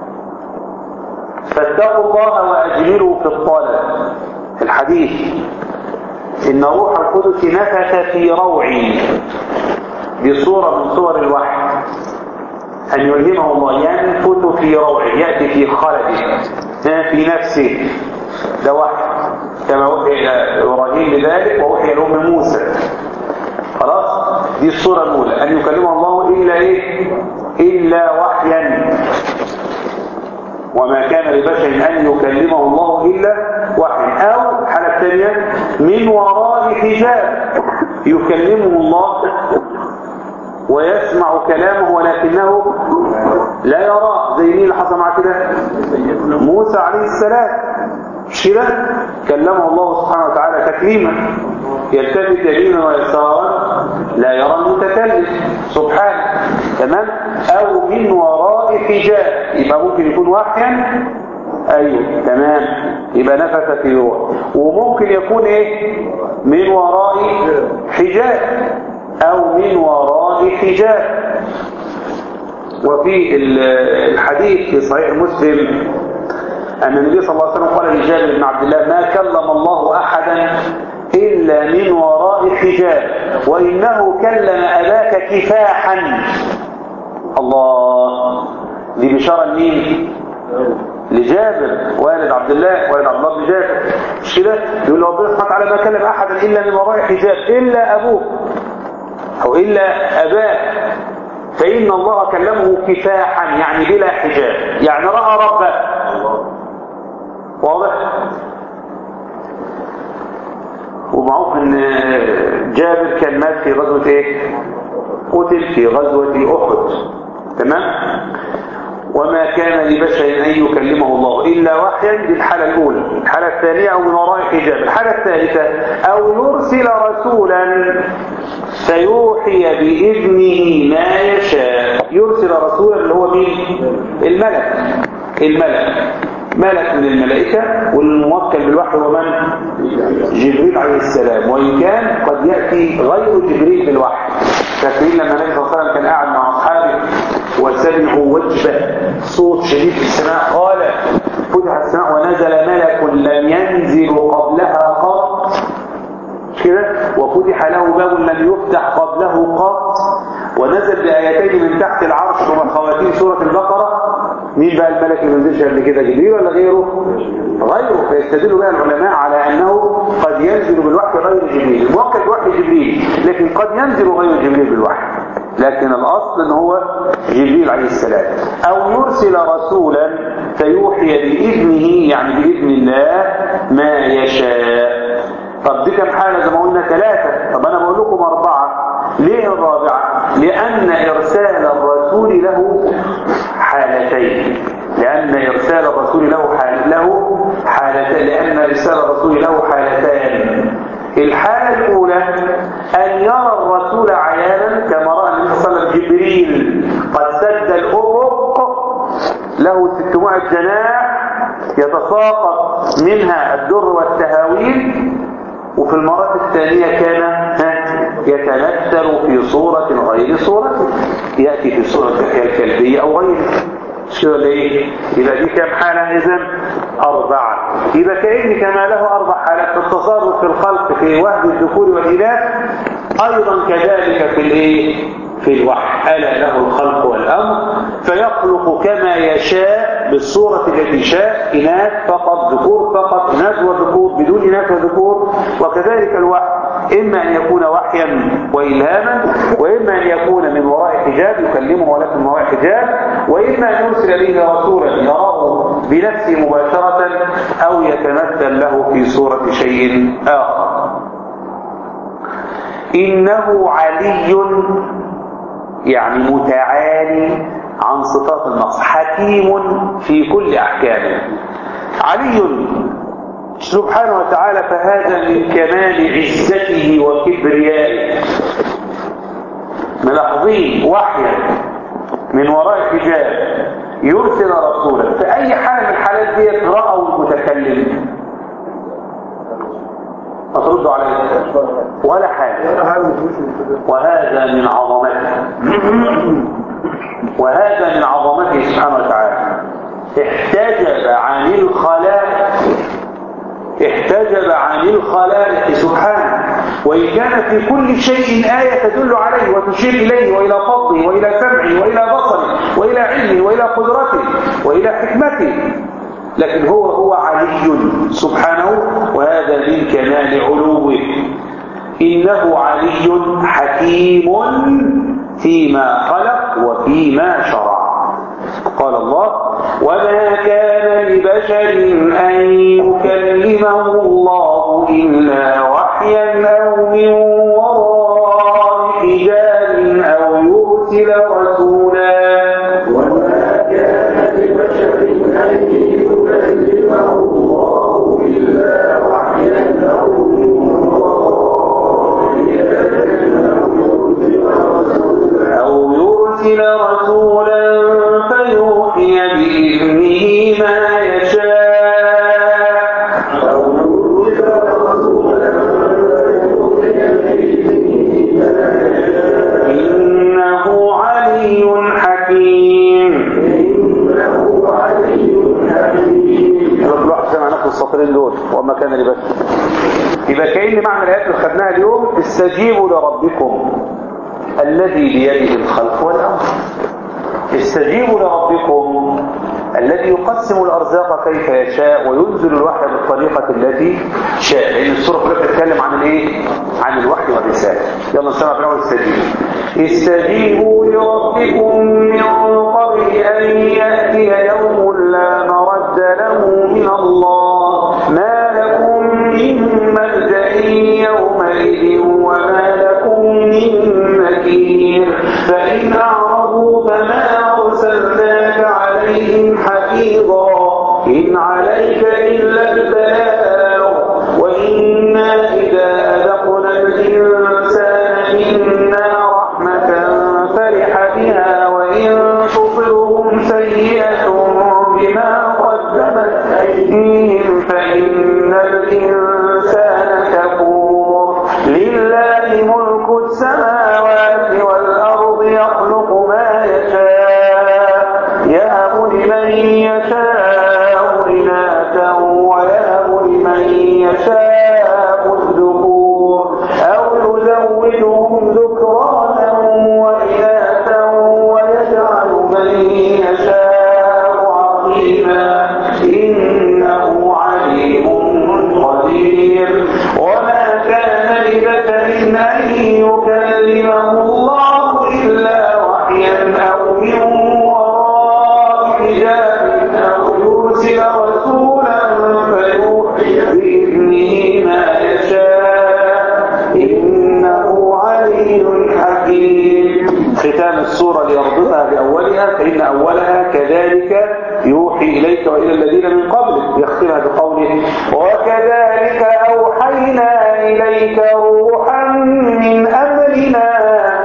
فاتقوا الله وأجملوا في الطلب في الحديث إن روح القدس نفث في روعي بصورة من صور الوحي أن يلهمه الله ينفث في روعه يأتي في خلده في نفسه ده وحي كما وحي إلى إبراهيم بذلك ووحي لأم موسى خلاص دي الصورة الأولى أن يكلمه الله إلا إيه إلا وحيا وما كان لبشر أن يكلمه الله إلا وحيا أو الحالة الثانية من وراء حجاب يكلمه الله ويسمع كلامه ولكنه لا يراه زي مين اللي حصل معاه كده موسى عليه السلام مش كده كلمه الله سبحانه وتعالى تكليما يلتفت يمينا ويسارا لا يرى المتكلم سبحانه تمام او من وراء حجاب يبقى ممكن يكون وحيا ايوه تمام يبقى نفث في روح وممكن يكون ايه من وراء حجاب او من وراء حجاب وفي الحديث في صحيح مسلم أن النبي صلى الله عليه وسلم قال لجابر بن عبد الله ما كلم الله أحدا إلا من وراء حجاب وإنه كلم أباك كفاحا الله دي بشارة لمين لجابر والد عبد الله والد عبد الله بن جابر مش كده يقول له ربنا سبحانه وتعالى ما كلم أحدا إلا من وراء حجاب إلا أبوك أو إلا أباك فإن الله كلمه كفاحا يعني بلا حجاب يعني رأى ربه واضح ومعروف ان جابر كان مات في غزوة ايه قتل في غزوة احد تمام وما كان لبشر ان يكلمه الله الا وحيا دي الحالة الاولى الحالة الثانية او من وراء حجاب الحالة الثالثة او يرسل رسولا فيوحي بإذنه ما يشاء يرسل رسولا اللي هو مين الملك الملك ملك من الملائكة والموكل بالوحي هو من جبريل عليه السلام وإن كان قد يأتي غير جبريل بالوحي فاكرين لما النبي صلى الله عليه وسلم كان قاعد مع أصحابه وسمعوا وجبة صوت شديد في السماء قال فتح السماء ونزل ملك لم ينزل قبلها قط مش كده وفتح له باب لم يفتح قبله قط ونزل بآيتين من تحت العرش ومن خواتيم سورة البقرة مين بقى الملك اللي منزلش قبل كده جبريل ولا غيره غيره فيستدل بها العلماء على أنه قد ينزل بالوحي غير جبريل الموكل بوحي جبريل لكن قد ينزل غير جبريل بالوحي لكن الأصل أنه هو جبريل عليه السلام أو يرسل رسولا فيوحي بإذنه يعني بإذن الله ما يشاء طب دي كم حالة زي ما قلنا ثلاثة طب أنا بقول لكم أربعة ليه الرابعة لأن إرسال الرسول له حالتين لأن إرسال الرسول له حال له حالتين لأن إرسال الرسول له حالتان الحالة الأولى أن يرى الرسول عيانا كما رأى النبي صلى الله عليه وسلم جبريل قد سد الأفق له 600 جناح يتساقط منها الدر والتهاويل وفي المرة الثانية كان يتمثل في صورة غير صورته يأتي في صورة الكلبية أو غيره شو ليه يبقى دي كم حالة إذن أربعة يبقى كأن كما له أربع حالات في التصرف في الخلق في وهب الذكور والإناث أيضا كذلك في الإيه في الوحي ألا له الخلق والأمر فيخلق كما يشاء بالصورة التي شاء إناث فقط ذكور فقط إناث وذكور بدون إناث وذكور وكذلك الوحي إما أن يكون وحيا وإلهاما وإما أن يكون من وراء حجاب يكلمه ولكن من وراء حجاب وإما أن يرسل إليه رسولا يراه بنفسه مباشرة أو يتمثل له في صورة شيء آخر إنه علي يعني متعالي عن صفات النقص حكيم في كل أحكامه علي سبحانه وتعالى فهذا من كمال عزته وكبريائه ملاحظين وحيا من وراء حجاب يرسل رسولا في أي حالة من الحالات دي رأوا المتكلم ما تردوا عليه ولا حاجة وهذا من عظمته وهذا من عظمته سبحانه وتعالى احتجب عن الخلائق احتجب عن الخلائق سبحانه وإن كان في كل شيء آية تدل عليه وتشير إليه وإلى فضله وإلى سمعه وإلى بصره وإلى علمه وإلى قدرته وإلى حكمته لكن هو هو علي سبحانه وهذا من كمال علوه إنه علي حكيم فيما خلق وفيما شرع قال الله وما كان لبشر أن يكلمه الله إلا وحيا أو من وراء حجاب أو يرسل رسولا وما كان لبشر أن يكلمه الله إلا وحيا أو من وراء أو يرسل رسولا فيوحي بإذنه ما يشاء إنه علي حكيم نروح سمع ناخد السطرين دول وما كان لبشر يبقى كأن معنى الآيات اللي خدناها اليوم استجيبوا لربكم الذي بيده الخلق والأمر استجيبوا لربكم الذي يقسم الأرزاق كيف يشاء وينزل الوحي بالطريقة التي شاء لأن السورة كلها بتتكلم عن الإيه؟ عن الوحي والرسالة يلا نسمع في الأول استجيبوا استجيبوا لربكم من قبل أن يأتي يوم لا مرد له من الله ما لكم من ملجأ يومئذ وما لكم من نكير فإن أعرضوا فما أرسلناك عليهم حفيظا إن عليك إلا البلاغ وإنا إذا أذقنا الإنسان منا رحمة فرح بها وإن تصبهم سيئة بما قدمت أيديهم فإن الإنسان كفور لله ملك السماوات والأرض يخلق ما يشاء يهب لمن يشاء إناثا ويهب لمن يشاء الذكور أو يزوجهم ذكرانا وإناثا ويجعل من يشاء عقيما إنه عليم قدير وما كان لبشر أن يكلمه الله إلا وحيا أو من وراء حجاب أو يرسل رسولا فيوحي بإذنه ما يشاء إنه علي حكيم ختام السورة ليربطها بأولها فإن أولها كذلك يوحي إليك وإلى الذين من قبلك يختمها بقوله وكذلك أوحينا إليك روحا من أمرنا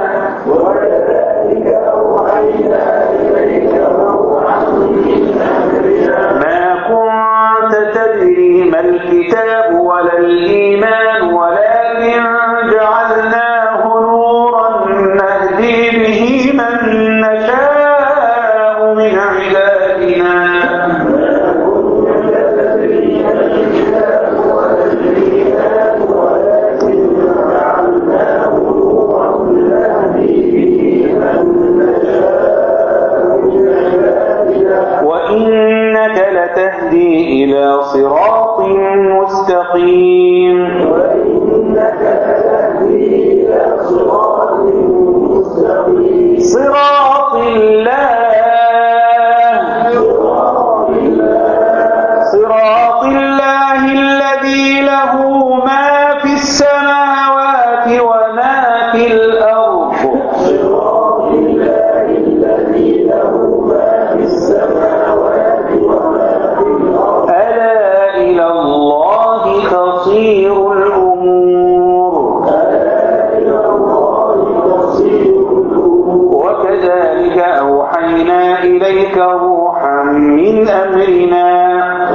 وكذلك أوحينا إليك روحا من أمرنا ما كنت تدري ما الكتاب ولا الإيمان ولكن جعلناه نورا نهدي به من نشاء من عبادنا وإنك لتهدي إلى صراط مستقيم صراط الله صراط الله الذي له ما في السماوات وما في الأرض ألا إلى الله تصير الأمور وكذلك أوحينا إليك روحا من أمرنا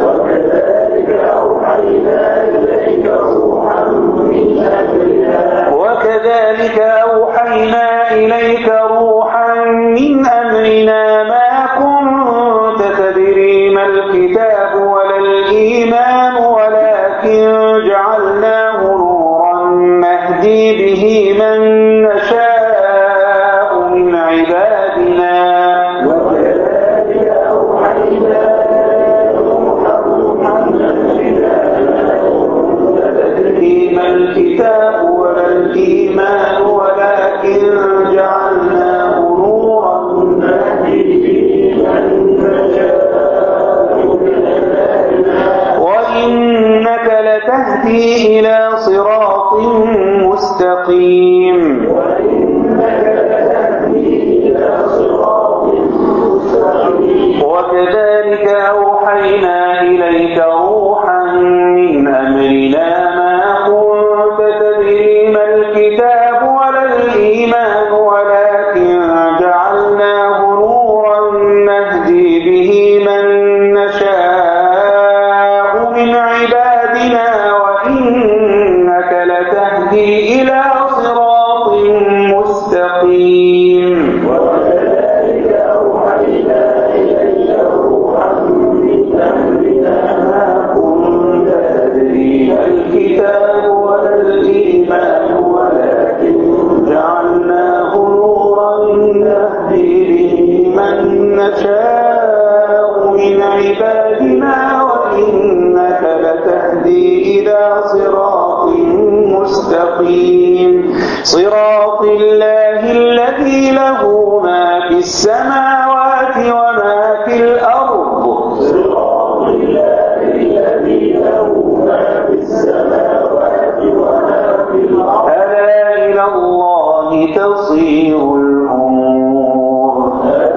وكذلك أوحينا إليك روحا من أمرنا ما كنت تدري ما الكتاب ولا الإيمان ولكن جعلناه نورا نهدي به من نشاء من عبادنا وكذلك أوحينا مستقيم وكذلك أوحينا إليك روحا من أمرنا ما كنت تدري ما الكتاب ولا الإيمان ولكن جعلناه نورا نهدي به من نشاء من عبادنا وإنك لتهدي إلى صراط مستقيم الكتاب ولا الإيمان ولكن جعلناه نورا نهدي به من نشاء من عبادنا وإنك لتهدي إلى صراط مستقيم صراط الله الذي له ما في السماوات وما في الأرض ألا إلى الله تصير الأمور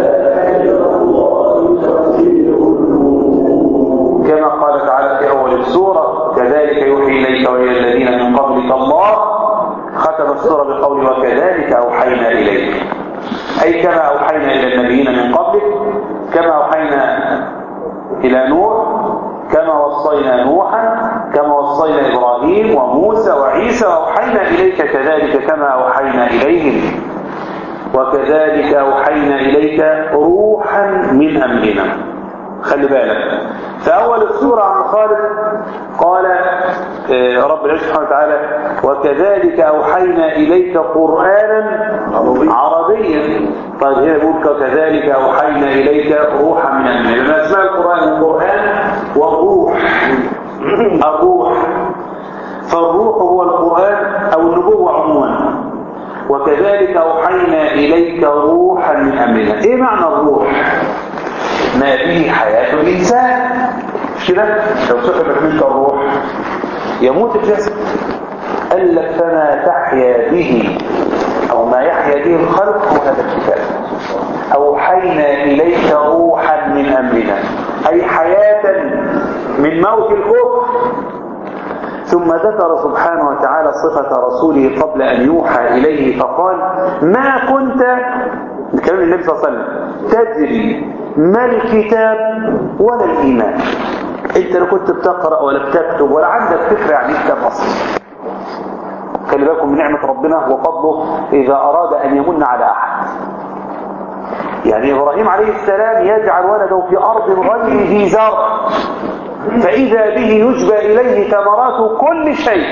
كما قال تعالى في أول السورة كذلك يوحي إليك وإلى الذين من قبلك الله ختم السورة بقول وكذلك أوحينا إليك أي كما أوحينا إلى النبيين من قبلك كما أوحينا إلى نوح كما وصينا نوحا كما وصينا إبراهيم وموسى وعيسى وأوحينا إليك كذلك كما أوحينا إليهم وكذلك أوحينا إليك روحا من أمرنا خلي بالك في أول السورة عن خالد قال آه، رب العزة سبحانه وتعالى وكذلك أوحينا إليك قرآنا عربيا طيب هنا بيقول وكذلك أوحينا إليك روحا من أمرنا لأن أسماء القرآن القرآن والروح الروح فالروح هو القرآن أو النبوة عموما وكذلك أوحينا إليك روحا من أمرنا إيه معنى الروح؟ ما به حياة الإنسان مش كده لو سحبت منك الروح يموت الجسد قال لك فما تحيا به أو ما يحيا به الخلق هو هذا الكتاب أوحينا إليك روحا من أمرنا أي حياة من موت الكفر ثم ذكر سبحانه وتعالى صفة رسوله قبل أن يوحى إليه فقال ما كنت كلام النبي صلى الله عليه وسلم تدري ما الكتاب ولا الإيمان انت لا كنت بتقرأ ولا بتكتب ولا عندك فكرة عن الكتاب أصلا خلي بالكم من نعمة ربنا وفضله إذا أراد أن يمن على أحد يعني إبراهيم عليه السلام يجعل ولده في أرض غير ذي زرع فإذا به يجبى إليه ثمرات كل شيء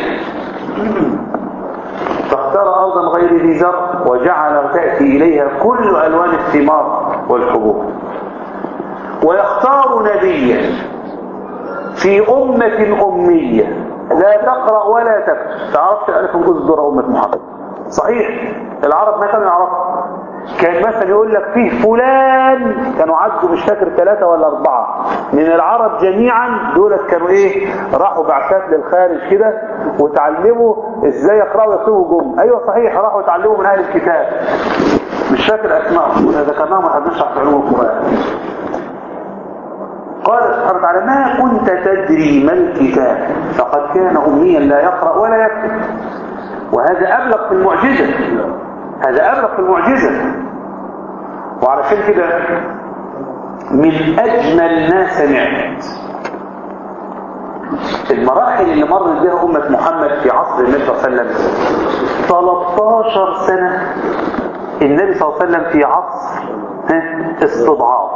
فاختار أرضا غير ذي زرع وجعل تأتي إليها كل ألوان الثمار والحبوب ويختار نبيا في أمة أمية لا تقرأ ولا تكتب تعرفت ألف أصدر أمة محمد صحيح العرب ما كانوا يعرفوا كان مثلا يقول لك فيه فلان كانوا عدوا مش فاكر ثلاثة ولا أربعة من العرب جميعا دولت كانوا إيه راحوا بعثات للخارج كده وتعلموا إزاي يقرأوا ويكتبوا جم أيوة صحيح راحوا يتعلموا من أهل الكتاب مش فاكر أسمائهم وإذا ذكرناهم احنا بنشرح في علوم القرآن قال سبحانه وتعالى ما كنت تدري ما الكتاب فقد كان أميا لا يقرأ ولا يكتب وهذا أبلغ في المعجزة هذا أبلغ في المعجزة وعلشان كده من أجمل ما سمعت المراحل اللي مرت بها أمة محمد في عصر النبي صلى الله عليه وسلم 13 سنة النبي صلى الله عليه وسلم في عصر ها، استضعاف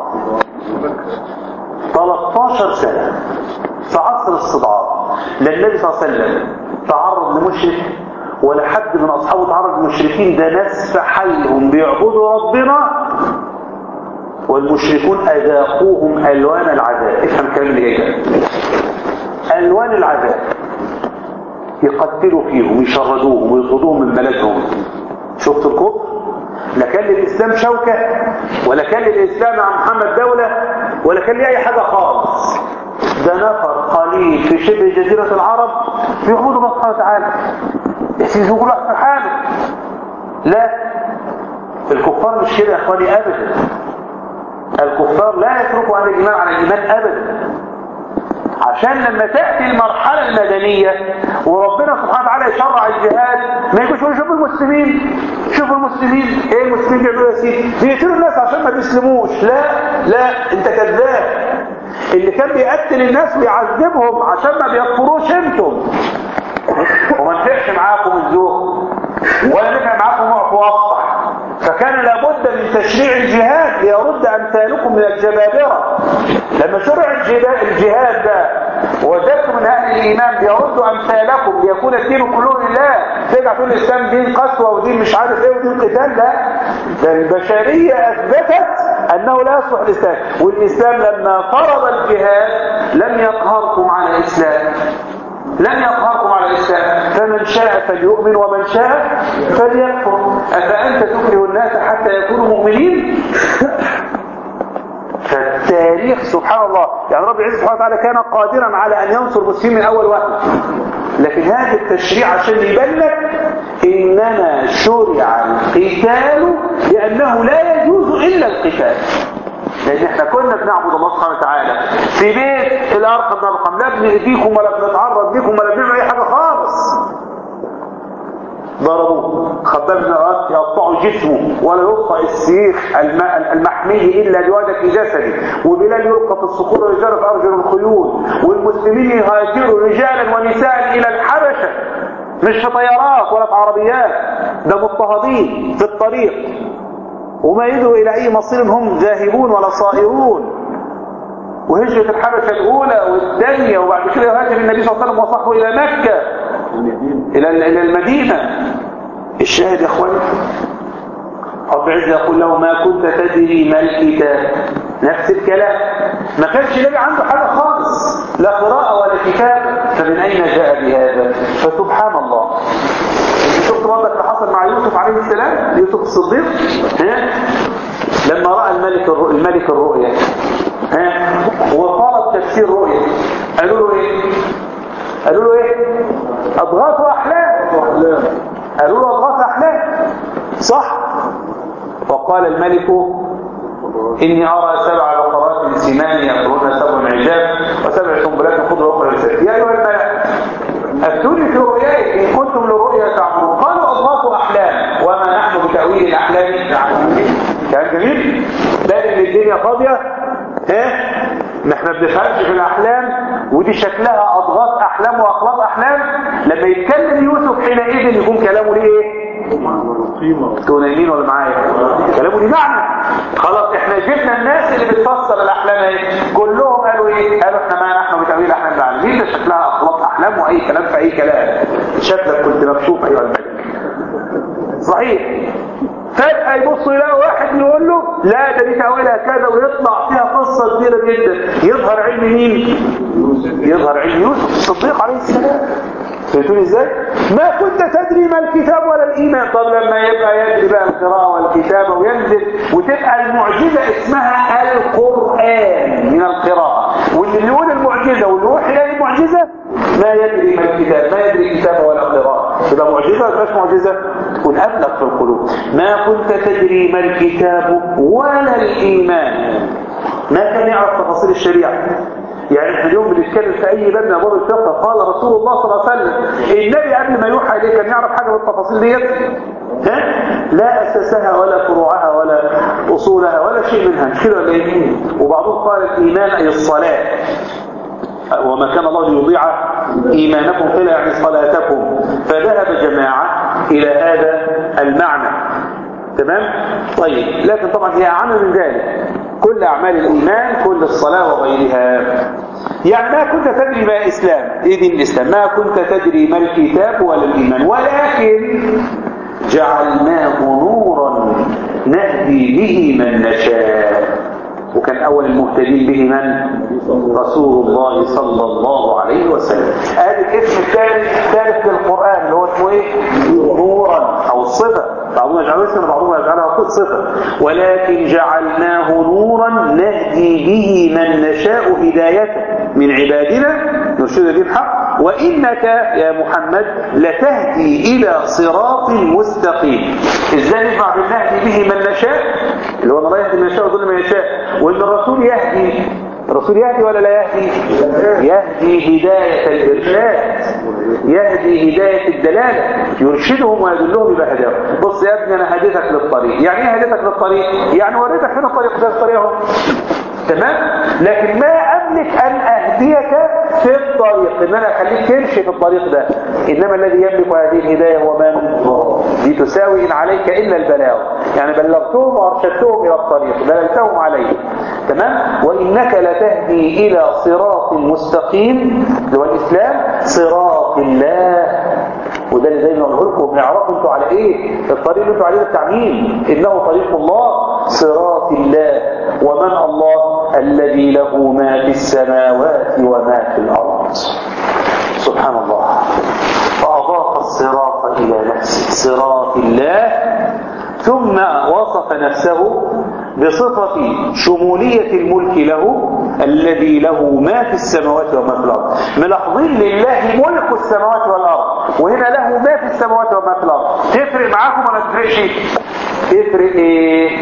13 سنة في عصر استضعاف لا النبي صلى الله عليه وسلم تعرض لمشرك ولا حد من أصحابه تعرض للمشركين ده ناس في حالهم بيعبدوا ربنا والمشركون أذاقوهم ألوان العذاب افهم الكلام اللي جاي ده ألوان العذاب يقتلوا فيهم يشردوهم ويطردوهم من بلدهم شفت الكفر لا كان للإسلام شوكة ولا كان للإسلام مع محمد دولة ولا كان ليه أي حاجة خالص ده نفر قليل في شبه جزيرة العرب يعبدوا الله سبحانه وتعالى يسيبوا كل واحد في حاله لا الكفار مش كده يا اخواني ابدا الكفار لا يتركوا عن الايمان على الايمان ابدا عشان لما تأتي المرحلة المدنية وربنا سبحانه وتعالى يشرع الجهاد ما يقولش يقولوا شوفوا المسلمين شوفوا المسلمين ايه المسلمين بيعملوا يا سيدي بيقتلوا الناس عشان ما بيسلموش لا لا انت كذاب اللي كان بيقتل الناس ويعذبهم عشان ما بيكفروش انتم وما نفعش معاكم الذوق ولا نفع معاكم وقف وافتح فكان لابد من تشريع الجهاد ليرد امثالكم من الجبابره لما شرع الجهاد الجهاد ده وجدتم من اهل الايمان بيردوا امثالكم ليكون الدين كله لله ترجع تقول الاسلام دين قسوه ودين مش عارف ايه ودين قتال لا ده البشريه اثبتت انه لا يصلح الاسلام والاسلام لما فرض الجهاد لم يقهركم على الاسلام لن يقهركم على الإسلام فمن شاء فليؤمن ومن شاء فليكفر أفأنت تكره الناس حتى يكونوا مؤمنين فالتاريخ سبحان الله يعني رب العزة سبحانه وتعالى كان قادرا على أن ينصر المسلمين من أول وقت لكن هذا التشريع عشان يبين لك إنما شرع القتال لأنه لا يجوز إلا القتال لان احنا كنا بنعبد الله سبحانه وتعالى في بيت الارقم نرقم لا بنأذيكم ولا بنتعرض بكم ولا بنعمل اي حاجه خالص ضربوه خباب بن الأرض يقطعوا جسمه ولا يلقى السيخ الم- المحمي إلا بوجه جسده وبلال يلقى في الصخور ويجرى في أرجل الخيول والمسلمين يهاجروا رجالا ونساء إلى الحبشة مش في طيارات ولا في عربيات ده مضطهدين في الطريق وما يدعو إلى أي مصير هم ذاهبون ولا صائرون وهجرة الحبشة الأولى والثانية وبعد كده يهاجر النبي صلى الله عليه وسلم وصحبه إلى مكة إلى إلى المدينة الشاهد يا أخواني رب العزة يقول له ما كنت تدري ما الكتاب نفس الكلام ما كانش النبي عنده حاجة خالص لا قراءة ولا كتاب فمن أين جاء بهذا فسبحان الله انت شفت برضك اللي حصل مع يوسف عليه السلام يوسف الصديق ها لما رأى الملك الرؤ... الملك الرؤيا ها وطلب تفسير رؤيا قالوا له ايه قالوا له ايه اضغاث احلام قالوا له اضغاث احلام صح وقال الملك إني أرى سبع بقرات سمان يأكلون سبع عجاب وسبع سنبلات خضر أخرى لسان يا أيها الملأ أفتوني في رؤياي إن كنتم للرؤيا تعبرون قالوا أضغاث أحلام وما نحن بتأويل الأحلام نعلم كلام جميل بل إن الدنيا فاضية ها نحن بنفهمش في الأحلام ودي شكلها أضغاث أحلام وأخلاق أحلام لما يتكلم يوسف حينئذ يكون كلامه ليه إيه؟ انتوا نايمين ولا معايا كلامه ليه معنى خلاص احنا جبنا الناس اللي بتفسر الاحلام ايه كلهم قالوا ايه قالوا احنا ما نحن بتاويل احلام العالمين ده شكلها اخلاق احلام واي كلام في اي كلام شكلك كنت مكشوف ايها الملك صحيح فجأة يبصوا يلاقوا واحد يقول له لا ده دي تأويلها كذا ويطلع فيها قصة كبيرة جدا يظهر علم مين؟ يظهر علم يوسف الصديق عليه السلام فهمتوني ازاي؟ ما كنت تدري ما الكتاب ولا الإيمان طب لما يبقى يدري بقى القراءة والكتابة وينزل وتبقى المعجزة اسمها القرآن من القراءة واللي يقول المعجزة واللي يوحي إليه المعجزة ما يدري ما الكتاب ما يدري الكتابة ولا قراءة تبقى معجزة ولا مش معجزة تكون أبلغ في القلوب ما كنت تدري ما الكتاب ولا الإيمان ما كان يعرف تفاصيل الشريعة يعني احنا اليوم بنتكلم في اي باب من ابواب الفقه قال رسول الله صلى الله عليه وسلم النبي قبل ما يوحى اليه كان يعرف حاجه من التفاصيل ديت ها لا اساسها ولا فروعها ولا اصولها ولا شيء منها مش كده ولا ايه وبعضهم قال الايمان اي الصلاه وما كان الله ليضيع ايمانكم قيل يعني صلاتكم فذهب جماعه الى هذا المعنى تمام طيب لكن طبعا هي اعم من ذلك كل اعمال الايمان كل الصلاه وغيرها يعني ما كنت تدري ما اسلام ايه دين الاسلام ما كنت تدري ما الكتاب ولا الايمان ولكن جعلناه نورا نهدي به من نشاء وكان اول المهتدين به من رسول الله صلى الله عليه وسلم ادي الاسم الثالث الثالث للقران اللي هو اسمه ايه نورا او الصفه بعضهم يجعلها اسما وبعضهم يجعلها صفة ولكن جعلناه نورا نهدي به من نشاء هدايته من عبادنا نرشد به الحق وإنك يا محمد لتهدي إلى صراط مستقيم إزاي نجمع بالنهدي به من نشاء اللي هو الله يهدي من يشاء ويضل من يشاء وإن الرسول يهدي الرسول يهدي ولا لا يهدي يهدي هداية الإرشاد يهدي هداية الدلالة يرشدهم ويدلهم يبقى هداهم بص يا ابني أنا هديتك للطريق يعني ايه هديتك للطريق يعني وريتك فين الطريق ده الطريق اهو تمام لكن ما أملك أن أهديك في الطريق إن أنا أخليك تمشي في الطريق ده إنما الذي يملك هذه الهداية هو من دي تساوي إن عليك إلا البلاغ يعني بلغتهم وأرشدتهم إلى الطريق دللتهم عليه تمام وإنك لتهدي إلى صراط مستقيم اللي هو الإسلام صراط الله وده اللي دايما بقول لكم بنعرفوا انتوا على ايه الطريق اللي انتوا عليه التعميم انه طريق الله صراط الله ومن الله الذي له ما في السماوات وما في الارض سبحان الله فاضاف الصراط الى نفسه صراط الله ثم وصف نفسه بصفة شمولية الملك له الذي له ما في السماوات وما في الأرض ملاحظين لله ملك السماوات والأرض وهنا له ما في السماوات وما في الأرض تفرق معاكم ولا تفرقش تفرق ايه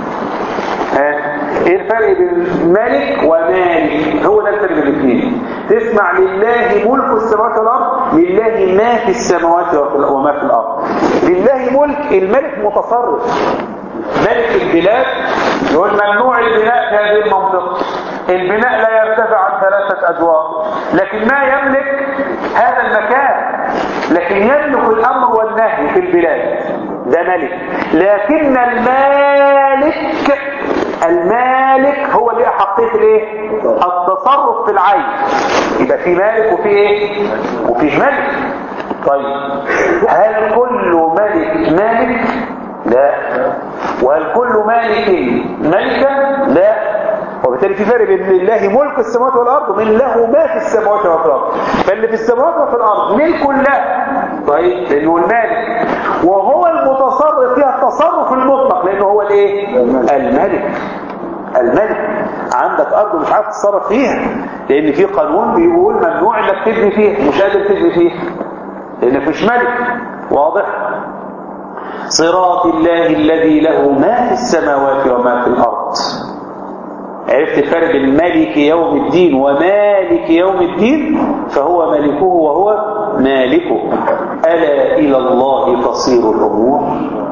ها ايه الفرق بين ملك ومالك هو ده الفرق بين الاثنين تسمع لله ملك السماوات والارض لله ما في السماوات وما في الارض لله ملك الملك متصرف ملك البلاد يقول ممنوع البناء في هذه المنطقه البناء لا يرتفع عن ثلاثه ادوار لكن ما يملك هذا المكان لكن يملك الامر والنهي في البلاد ده ملك لكن المالك المالك هو اللي حقيقة الايه التصرف في العين يبقى في مالك وفي ايه وفي ملك طيب هل كل ملك مالك لا وهل كل مالك ملكا لا وبالتالي في فرق بين لله ملك السماوات والارض ومن له ما في السماوات والارض فاللي في السماوات وفي الارض ملك له طيب لانه المالك وهو المتصرف فيها التصرف المطلق لانه هو الايه الملك الملك عندك ارض مش عارف تتصرف فيها لان في قانون بيقول ممنوع انك تبني فيها مش قادر تبني فيها لان مفيش ملك واضح صراط الله الذي له ما في السماوات وما في الارض عرفت الفرق بين مالك يوم الدين ومالك يوم الدين فهو ملكه وهو مالكه ألا إلى الله تصير الأمور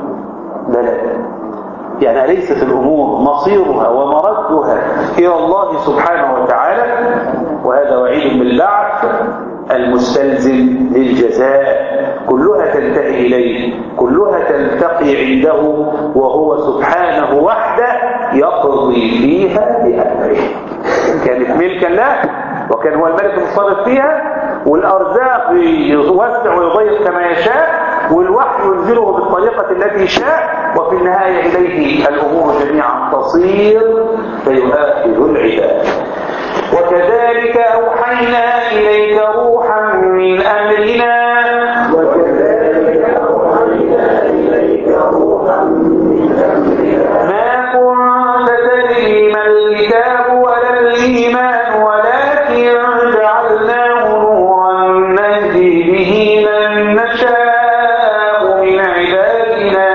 بلى يعني أليست الأمور مصيرها ومردها إلى الله سبحانه وتعالى وهذا وعيد بالبعث المستلزم للجزاء كلها تنتهي إليه كلها تلتقي عنده وهو سبحانه وحده يقضي فيها بأمره كانت ملكا له وكان هو الملك المتصرف فيها والأرزاق يوسع ويضيق كما يشاء والوحي ينزله بالطريقة التي شاء وفي النهاية إليه الأمور جميعا تصير فيؤاخذ العباد وكذلك أوحينا إليك روحا من أمرنا وكذلك أوحينا إليك روحا من أمرنا ما كنت تدري ما الكتاب ولا الإيمان ولكن جعلناه نورا نهدي به من نشاء من عبادنا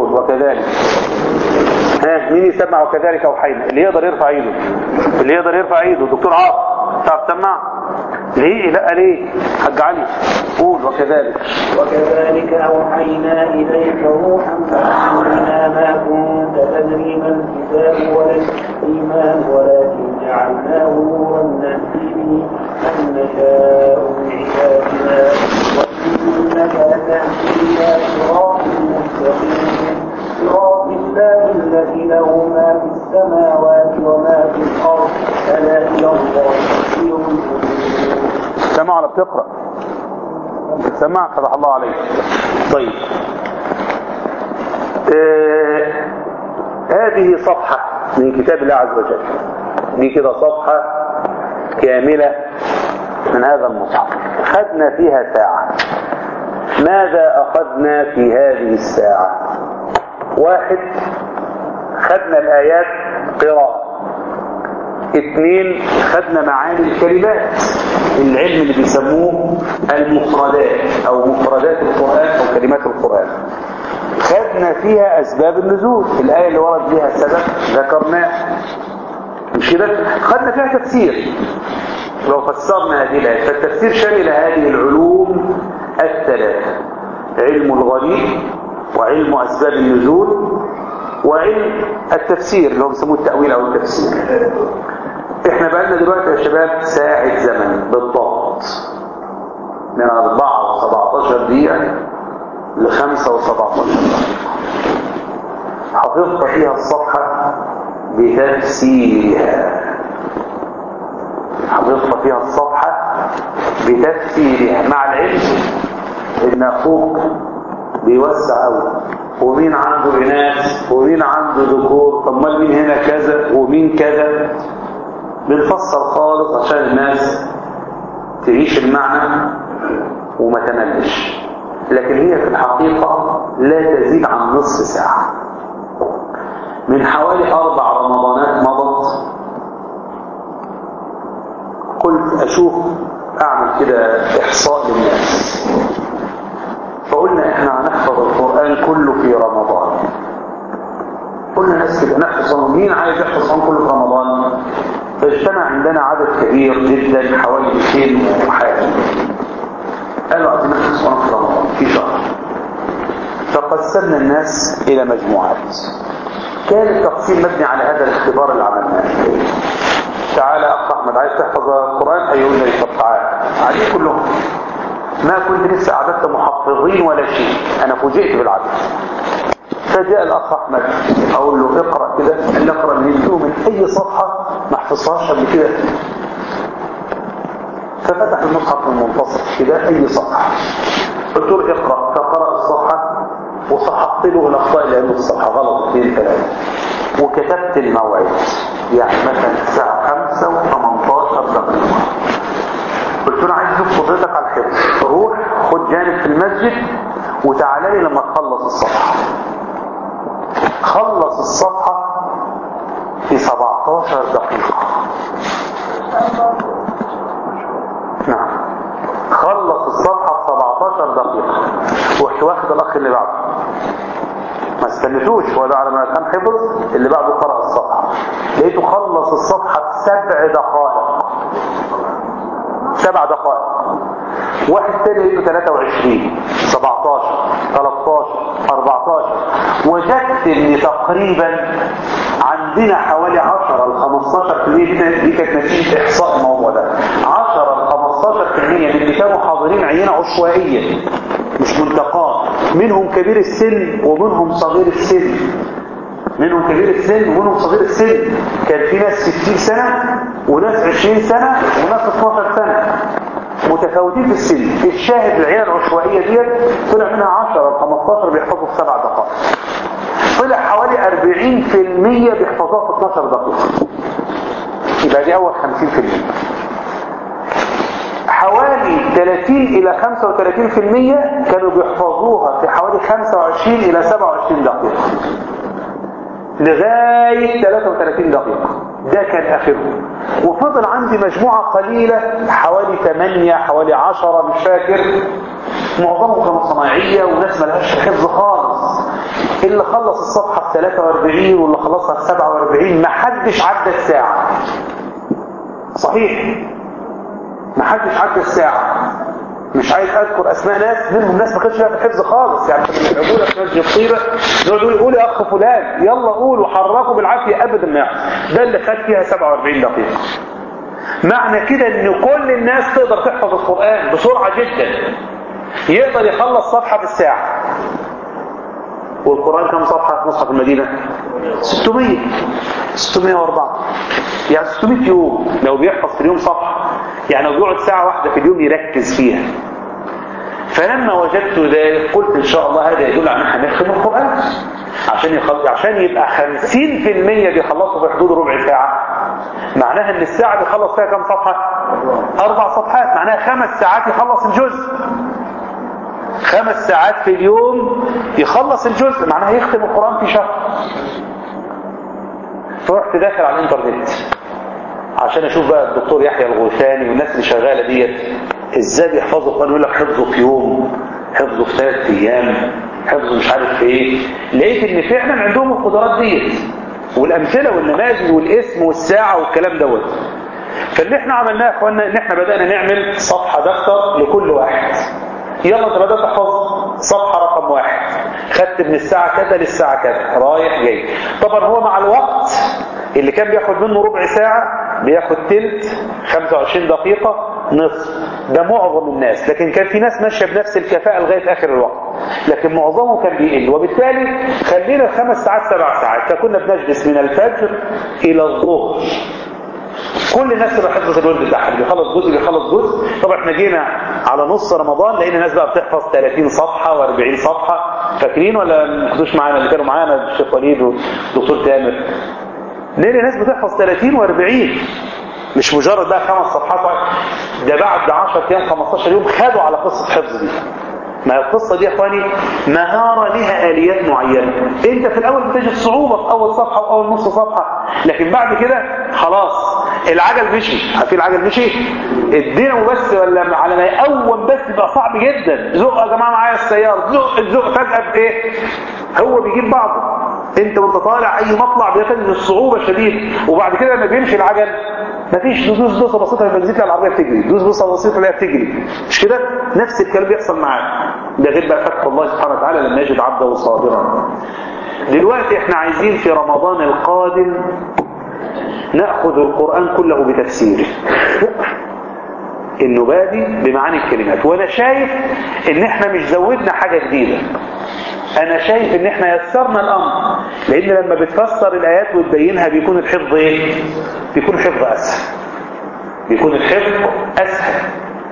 قول وكذلك ها مين يسمع وكذلك اوحينا اللي يقدر يرفع ايده اللي يقدر يرفع ايده دكتور عاطف تعرف تسمع ليه لا ليه حاج علي قول وكذلك وكذلك أوحينا إليك روحا من أمرنا ما كنت تدري ما الكتاب ولا الإيمان ولكن جعلناه نورا نهدي به من نشاء من عبادنا وإنك لتهدي إلى صراط مستقيم صراط الله الذي له ما في السماوات وما في الأرض ألا إلى الله مصير الأمور سمع ولا بتقرا سمع فتح الله عليك طيب آه هذه صفحة من كتاب الله عز وجل دي كده صفحة كاملة من هذا المصحف خدنا فيها ساعة ماذا أخذنا في هذه الساعة واحد خدنا الآيات قراءة اثنين خدنا معاني الكلمات العلم اللي بيسموه المفردات او مفردات القرآن او كلمات القرآن خدنا فيها اسباب النزول الآية اللي ورد فيها السبب ذكرناه مش كده خدنا فيها تفسير لو فسرنا هذه الآية فالتفسير شمل هذه العلوم الثلاثة علم الغريب وعلم أسباب النزول وعلم التفسير اللي هو بيسموه التأويل أو التفسير احنا بقالنا دلوقتي يا شباب ساعة زمن بالضبط من 4 و17 دقيقة ل 5 و17 دقيقة حفظت فيها الصفحة بتفسيرها حفظت فيها الصفحة بتفسيرها مع العلم ان اخوك بيوسع قوي ومين عنده اناث ومين عنده ذكور طب ما مين هنا كذا ومين كذا بنفسر خالص عشان الناس تعيش المعنى وما تملش لكن هي في الحقيقة لا تزيد عن نصف ساعة من حوالي أربع رمضانات مضت قلت أشوف أعمل كده إحصاء للناس فقلنا إحنا هنحفظ القرآن كله في رمضان قلنا ناس كده نحفظ مين عايز يحفظ القرآن كله في رمضان فاجتمع عندنا عدد كبير جدا حوالي 200 وحاجة قالوا عايزين نحفظ القرآن في رمضان في شهر فقسمنا الناس إلى مجموعات كان التقسيم مبني على هذا الاختبار اللي عملناه تعالى أخ أحمد عايز تحفظ القرآن أيقول لي طب تعالى عليه كلهم ما كنت لسه عددت محفظين ولا شيء أنا فوجئت بالعدد فجاء الأخ أحمد أقول له اقرأ كده قال لي اقرأ من من أي صفحة ما حفظهاش قبل كده ففتح المصحف من المنتصف كده أي صفحة قلت له اقرأ فقرأ الصفحة وصححت له الأخطاء اللي عنده الصفحة غلط اثنين ثلاثة وكتبت الموعد يعني مثلا الساعة 5 و18 دقيقة قلت له عايز اشوف قدرتك على الحفظ روح خد جانب في المسجد وتعالى لي لما تخلص الصفحة خلص الصفحة في 17 دقيقة نعم خلص الصفحة في 17 دقيقة ورحت واخد الأخ اللي بعده ما استنيتوش ولا على ما كان حفظ اللي بعده قرأ الصفحة لقيته خلص الصفحة في سبع دقائق سبع دقائق واحد تاني لقيته 23 17 13 14 وجدت ان تقريبا عندنا حوالي 10 ل 15% دي كانت نتيجه احصاء الموضوع ده 10 ل 15% من اللي كانوا حاضرين عينه عشوائيه مش منتقاه منهم كبير السن ومنهم صغير السن منهم كبير السن ومنهم صغير السن كان في ناس 60 سنة وناس 20 سنة وناس 12 سنة متفاوتين في السن الشاهد العيال العشوائية ديت طلع منها 10 أو 15 بيحفظوا في 7 دقائق طلع حوالي 40% بيحفظوها في 12 دقيقة يبقى دي أول 50% حوالي 30 إلى 35% كانوا بيحفظوها في حوالي 25 إلى 27 دقيقة لغاية 33 دقيقة ده كان آخرهم وفضل عندي مجموعة قليلة حوالي 8 حوالي 10 مش فاكر معظمهم كانوا صناعية وناس ملهاش حفظ خالص اللي خلص الصفحة في 43 واللي خلصها في 47 ما حدش عدى الساعة صحيح ما حدش عدى الساعة مش عايز اذكر اسماء ناس منهم ناس ما كانش لها في الحفظ خالص يعني كانوا بيلعبوا لك مسجد طيبه يقعدوا يقولوا يا اخ فلان يلا قولوا حركوا بالعافيه ابدا ما يحصل ده اللي خد فيها 47 دقيقه معنى كده ان كل الناس تقدر تحفظ القران بسرعه جدا يقدر يخلص صفحه في الساعه والقران كم صفحه في مصحف المدينه 600 604 يعني 600 يوم لو بيحفظ في اليوم صفحه يعني لو بيقعد ساعه واحده في اليوم يركز فيها فلما وجدت ذلك قلت ان شاء الله هذا يدل على ان احنا نختم القران عشان يخل... عشان يبقى 50% بيخلصوا في حدود ربع ساعه معناها ان الساعه بيخلص فيها كم صفحه اربع صفحات معناها خمس ساعات يخلص الجزء خمس ساعات في اليوم يخلص الجزء معناها يختم القران في شهر فرحت داخل على الانترنت عشان اشوف بقى الدكتور يحيى الغوثاني والناس اللي شغاله ديت ازاي بيحفظوا القران يقول لك حفظه في يوم حفظه في ثلاث ايام حفظه مش عارف في ايه لقيت ان فعلا عندهم القدرات ديت والامثله والنماذج والاسم والساعه والكلام دوت فاللي احنا عملناه يا اخوانا ان احنا بدانا نعمل صفحه دفتر لكل واحد يلا انت بدات تحفظ صفحه رقم واحد خدت من الساعه كذا للساعه كذا رايح جاي طبعا هو مع الوقت اللي كان بياخد منه ربع ساعه بياخد تلت 25 دقيقه نصف ده معظم الناس لكن كان في ناس ماشيه بنفس الكفاءه لغايه اخر الوقت لكن معظمهم كان بيقل وبالتالي خلينا خمس ساعات سبع ساعات فكنا بنجلس من الفجر الى الظهر كل الناس اللي حفظت الورد بتاعها اللي بيخلص جزء بيخلص جزء طبعا احنا جينا على نص رمضان لقينا ناس بقى بتحفظ 30 صفحه و40 صفحه فاكرين ولا ما كنتوش معانا اللي كانوا معانا الشيخ وليد والدكتور تامر لقينا ناس بتحفظ 30 و40 مش مجرد بقى خمس صفحات ده بعد 10 ايام 15 يوم خدوا على قصه حفظ دي ما القصة دي يا اخواني مهارة لها آليات معينة انت في الاول بتجد صعوبة في اول صفحة واول نص صفحة لكن بعد كده خلاص العجل مشي عارفين العجل مشي الدينامو بس ولا على ما يقوم بس يبقى صعب جدا زق يا جماعة معايا السيارة زق الزق فجأة بايه هو بيجيب بعضه انت وانت طالع اي مطلع بيتجد الصعوبة شديدة وبعد كده لما بيمشي العجل مفيش دوس دوسه بسيطه البنزين تلاقي العربيه بتجري دوس دوسه بسيطه تلاقيها بتجري مش كده نفس الكلام بيحصل معاك ده غير بقى فتح الله سبحانه وتعالى لما يجد عبده صابرا دلوقتي احنا عايزين في رمضان القادم ناخذ القران كله بتفسيره انه بادي بمعاني الكلمات وانا شايف ان احنا مش زودنا حاجه جديده انا شايف ان احنا يسرنا الامر لان لما بتفسر الايات وتبينها بيكون الحفظ ايه بيكون الحفظ اسهل بيكون الحفظ اسهل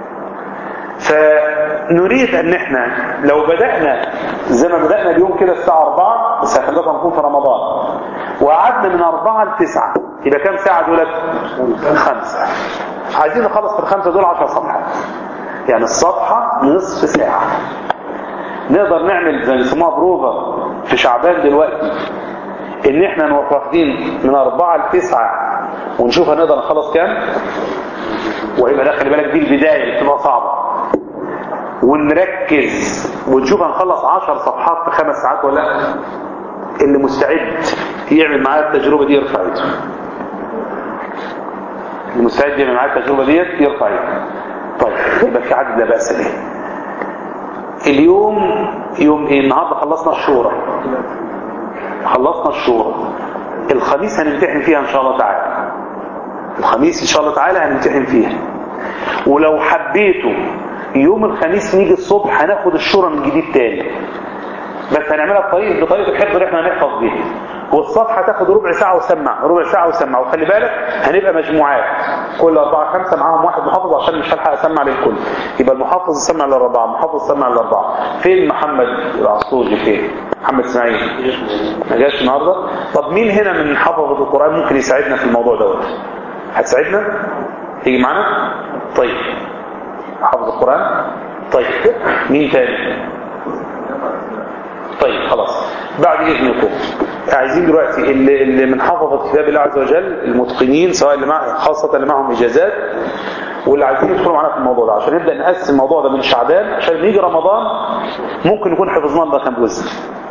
فنريد ان احنا لو بدأنا زي ما بدأنا اليوم كده الساعة 4 بس هخليكم نكون في رمضان وقعدنا من 4 ل 9 يبقى كام ساعة دولت خمسة عايزين نخلص في الخمسة دول 10 صفحات يعني الصفحة نصف ساعة نقدر نعمل زي نسموها بروفا في شعبان دلوقتي ان احنا نروح واخدين من اربعة لتسعة ونشوف هنقدر نخلص كام ويبقى ده خلي بالك دي البداية اللي بتبقى صعبة ونركز ونشوف هنخلص عشر صفحات في خمس ساعات ولا لا اللي مستعد يعمل معايا التجربة دي يرفع ايده اللي مستعد يعمل معايا التجربة دي يرفع ايده طيب يبقى في عدد لا بأس به اليوم يوم ايه النهارده خلصنا الشورى خلصنا الشورى الخميس هنمتحن فيها ان شاء الله تعالى الخميس ان شاء الله تعالى هنمتحن فيها ولو حبيتوا يوم الخميس نيجي الصبح هناخد الشورى من جديد تاني بس هنعملها بطريقه بطريقه الحفظ اللي احنا هنحفظ بيها والصفحه تاخد ربع ساعه وسمع ربع ساعه وسمع وخلي بالك هنبقى مجموعات كل اربعه خمسه معاهم واحد محافظ عشان مش هلحق اسمع للكل يبقى المحافظ يسمع للاربعه المحافظ يسمع للاربعه فين محمد العصوجي فين محمد اسماعيل ما جاش النهارده طب مين هنا من حفظه القران ممكن يساعدنا في الموضوع دوت هتساعدنا تيجي معانا طيب حفظ القران طيب مين تاني طيب خلاص بعد اذنكم عايزين دلوقتي اللي, اللي من حفظة كتاب الله عز وجل المتقنين سواء اللي مع خاصة اللي معهم إجازات واللي عايزين يدخلوا معانا في الموضوع ده عشان نبدأ نقسم الموضوع ده من شعبان عشان يجي رمضان ممكن نكون حفظنا ده كام جزء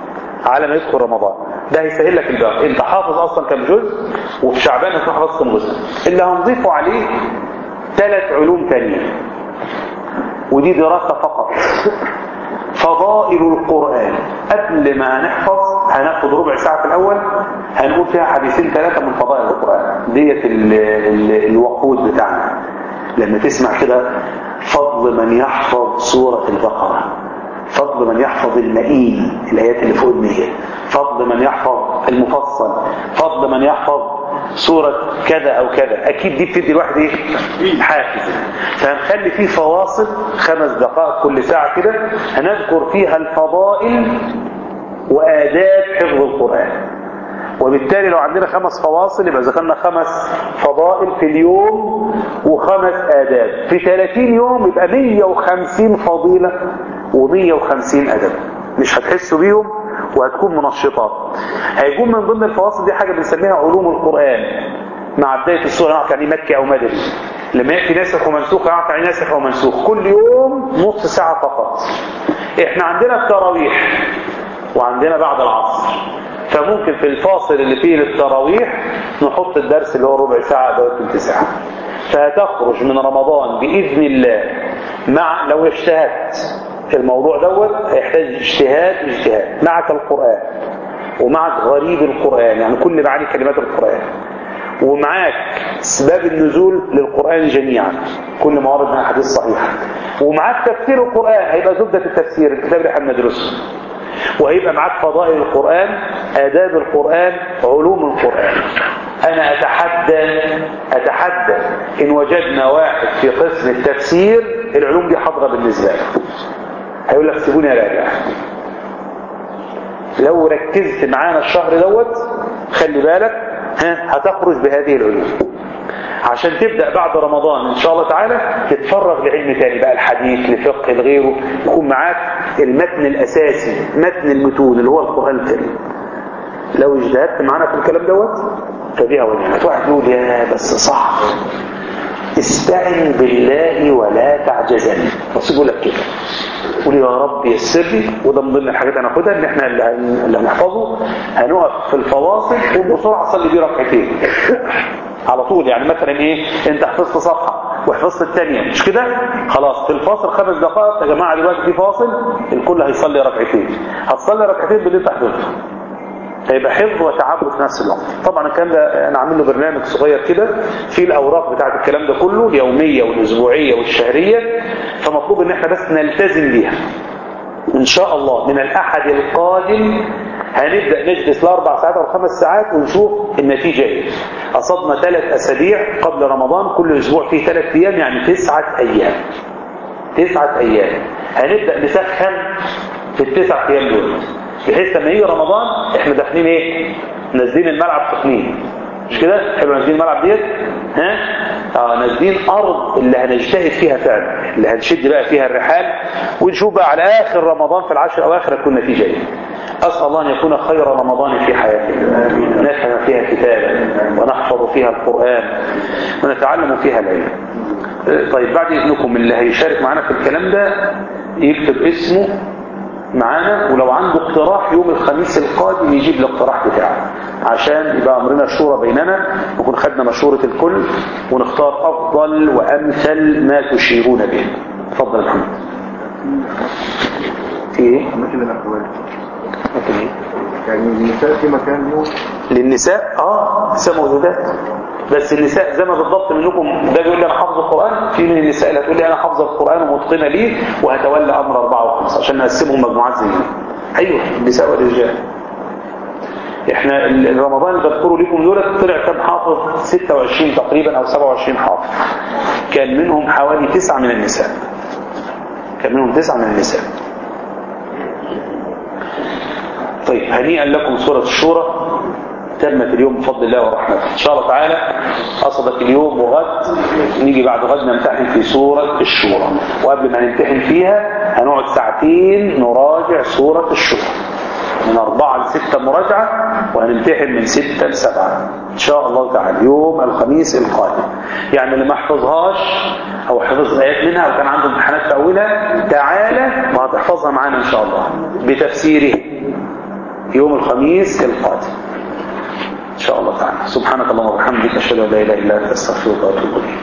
على ما يدخل رمضان ده هيسهل لك الباقي انت حافظ اصلا كم جزء وفي شعبان هتكون حافظ كم جزء اللي هنضيفه عليه ثلاث علوم تانية ودي دراسة فقط فضائل القرآن قبل ما هنحفظ هناخد ربع ساعة في الأول هنقول فيها حديثين ثلاثة من فضائل القرآن ديت ال- ال- الوقود بتاعنا لما تسمع كده فضل من يحفظ سورة البقرة فضل من يحفظ المئين الآيات اللي فوق المية فضل من يحفظ المفصل فضل من يحفظ سورة كذا أو كذا أكيد دي بتدي الواحد إيه؟ حافز فهنخلي فيه فواصل خمس دقائق كل ساعة كده هنذكر فيها الفضائل وآداب حفظ القرآن وبالتالي لو عندنا خمس فواصل يبقى ذكرنا خمس فضائل في اليوم وخمس آداب في 30 يوم يبقى 150 فضيلة و150 أدب مش هتحسوا بيهم وهتكون منشطات هيكون من ضمن الفواصل دي حاجة بنسميها علوم القرآن مع بداية السورة نعرف يعني مكي أو مدني لما يأتي ناسخ ومنسوخ نعرف يعني ناسخ ومنسوخ كل يوم نص ساعة فقط احنا عندنا التراويح وعندنا بعد العصر فممكن في الفاصل اللي فيه للتراويح نحط الدرس اللي هو ربع ساعة أو تلت ساعة فهتخرج من رمضان بإذن الله مع لو اجتهدت الموضوع دوت هيحتاج اجتهاد اجتهاد معك القرآن ومعك غريب القرآن يعني كل معاني كلمات القرآن ومعاك اسباب النزول للقرآن جميعا كل ما ورد من حديث صحيح ومعاك تفسير القرآن هيبقى زبدة التفسير الكتاب اللي احنا بندرسه وهيبقى معاك فضائل القرآن آداب القرآن علوم القرآن أنا أتحدى أتحدى إن وجدنا واحد في قسم التفسير العلوم دي حاضرة بالنسبة له هيقول لك سيبوني أراجع لو ركزت معانا الشهر دوت خلي بالك ها هتخرج بهذه العلوم عشان تبدأ بعد رمضان إن شاء الله تعالى تتفرغ لعلم تاني بقى الحديث لفقه لغيره يكون معاك المتن الأساسي متن المتون اللي هو القرآن الكريم لو اجتهدت معانا في الكلام دوت فبيها ونعمت واحد يقول يا بس صح استعن بالله ولا تعجزن بس يقول لك كده قول يا رب يسر لي وده من ضمن الحاجات هناخدها ان احنا اللي هن- اللي هنحفظه هنقف في الفواصل وبسرعه صلي بيه ركعتين على طول يعني مثلا ايه انت حفظت صفحه وحفظت الثانيه مش كده خلاص في الفاصل خمس دقائق يا جماعه دلوقتي في فاصل الكل هيصلي ركعتين هتصلي ركعتين باللي انت حفظته هيبقى حفظ وتعبد في نفس الوقت طبعا الكلام ده انا عامل له برنامج صغير كده فيه الاوراق بتاعت الكلام ده كله اليوميه والاسبوعيه والشهريه فمطلوب ان احنا بس نلتزم بيها ان شاء الله من الاحد القادم هنبدا نجلس لاربع ساعات او خمس ساعات ونشوف النتيجه ايه قصدنا ثلاث اسابيع قبل رمضان كل اسبوع فيه ثلاث ايام يعني تسعه ايام تسعه ايام هنبدا نسخن في التسع ايام دول بحيث لما يجي رمضان احنا داخلين ايه نازلين الملعب سخنين مش كده حلو نازلين الملعب ديت ها اه نازلين ارض اللي هنجتهد فيها فعلا اللي هنشد بقى فيها الرحال ونشوف بقى على اخر رمضان في العشر الاواخر تكون النتيجه ايه اسال الله ان يكون خير رمضان في حياتنا نفهم فيها كتابا ونحفظ فيها القران ونتعلم فيها العلم طيب بعد اذنكم اللي هيشارك معنا في الكلام ده يكتب اسمه معانا ولو عنده اقتراح يوم الخميس القادم يجيب الاقتراح بتاعه عشان يبقى امرنا شورى بيننا نكون خدنا مشورة الكل ونختار افضل وامثل ما تشيرون به اتفضل يا محمد في ايه؟ أماكن الأقوال ممكن ايه؟ يعني النساء في مكان يوم للنساء اه نساء موجودات بس النساء زي ما بالضبط منكم ده بيقول لي انا حافظ القران في من النساء اللي هتقول لي انا حافظه القران ومتقنه ليه وهتولى امر اربعه وخمسه عشان نقسمهم مجموعات زينا ايوه النساء والرجال احنا ال- رمضان اللي بذكره لكم دول طلع كام حافظ 26 تقريبا او 27 حافظ كان منهم حوالي تسعة من النساء كان منهم تسعة من النساء طيب هنيئا لكم سورة الشورى تمت اليوم بفضل الله ورحمته إن شاء الله تعالى أصدق اليوم وغد نيجي بعد غد نمتحن في سورة الشورى وقبل ما نمتحن فيها هنقعد ساعتين نراجع سورة الشورى من أربعة لستة مراجعة وهنمتحن من ستة لسبعة إن شاء الله تعالى يوم الخميس القادم يعني اللي ما حفظهاش أو حفظ آيات منها وكان عنده امتحانات في أولها تعالى وهتحفظها معانا إن شاء الله بتفسيره يوم الخميس القادم إن شاء الله تعالى سبحانك اللهم وبحمدك أشهد أن لا إله إلا أنت أستغفرك وأتوب إليك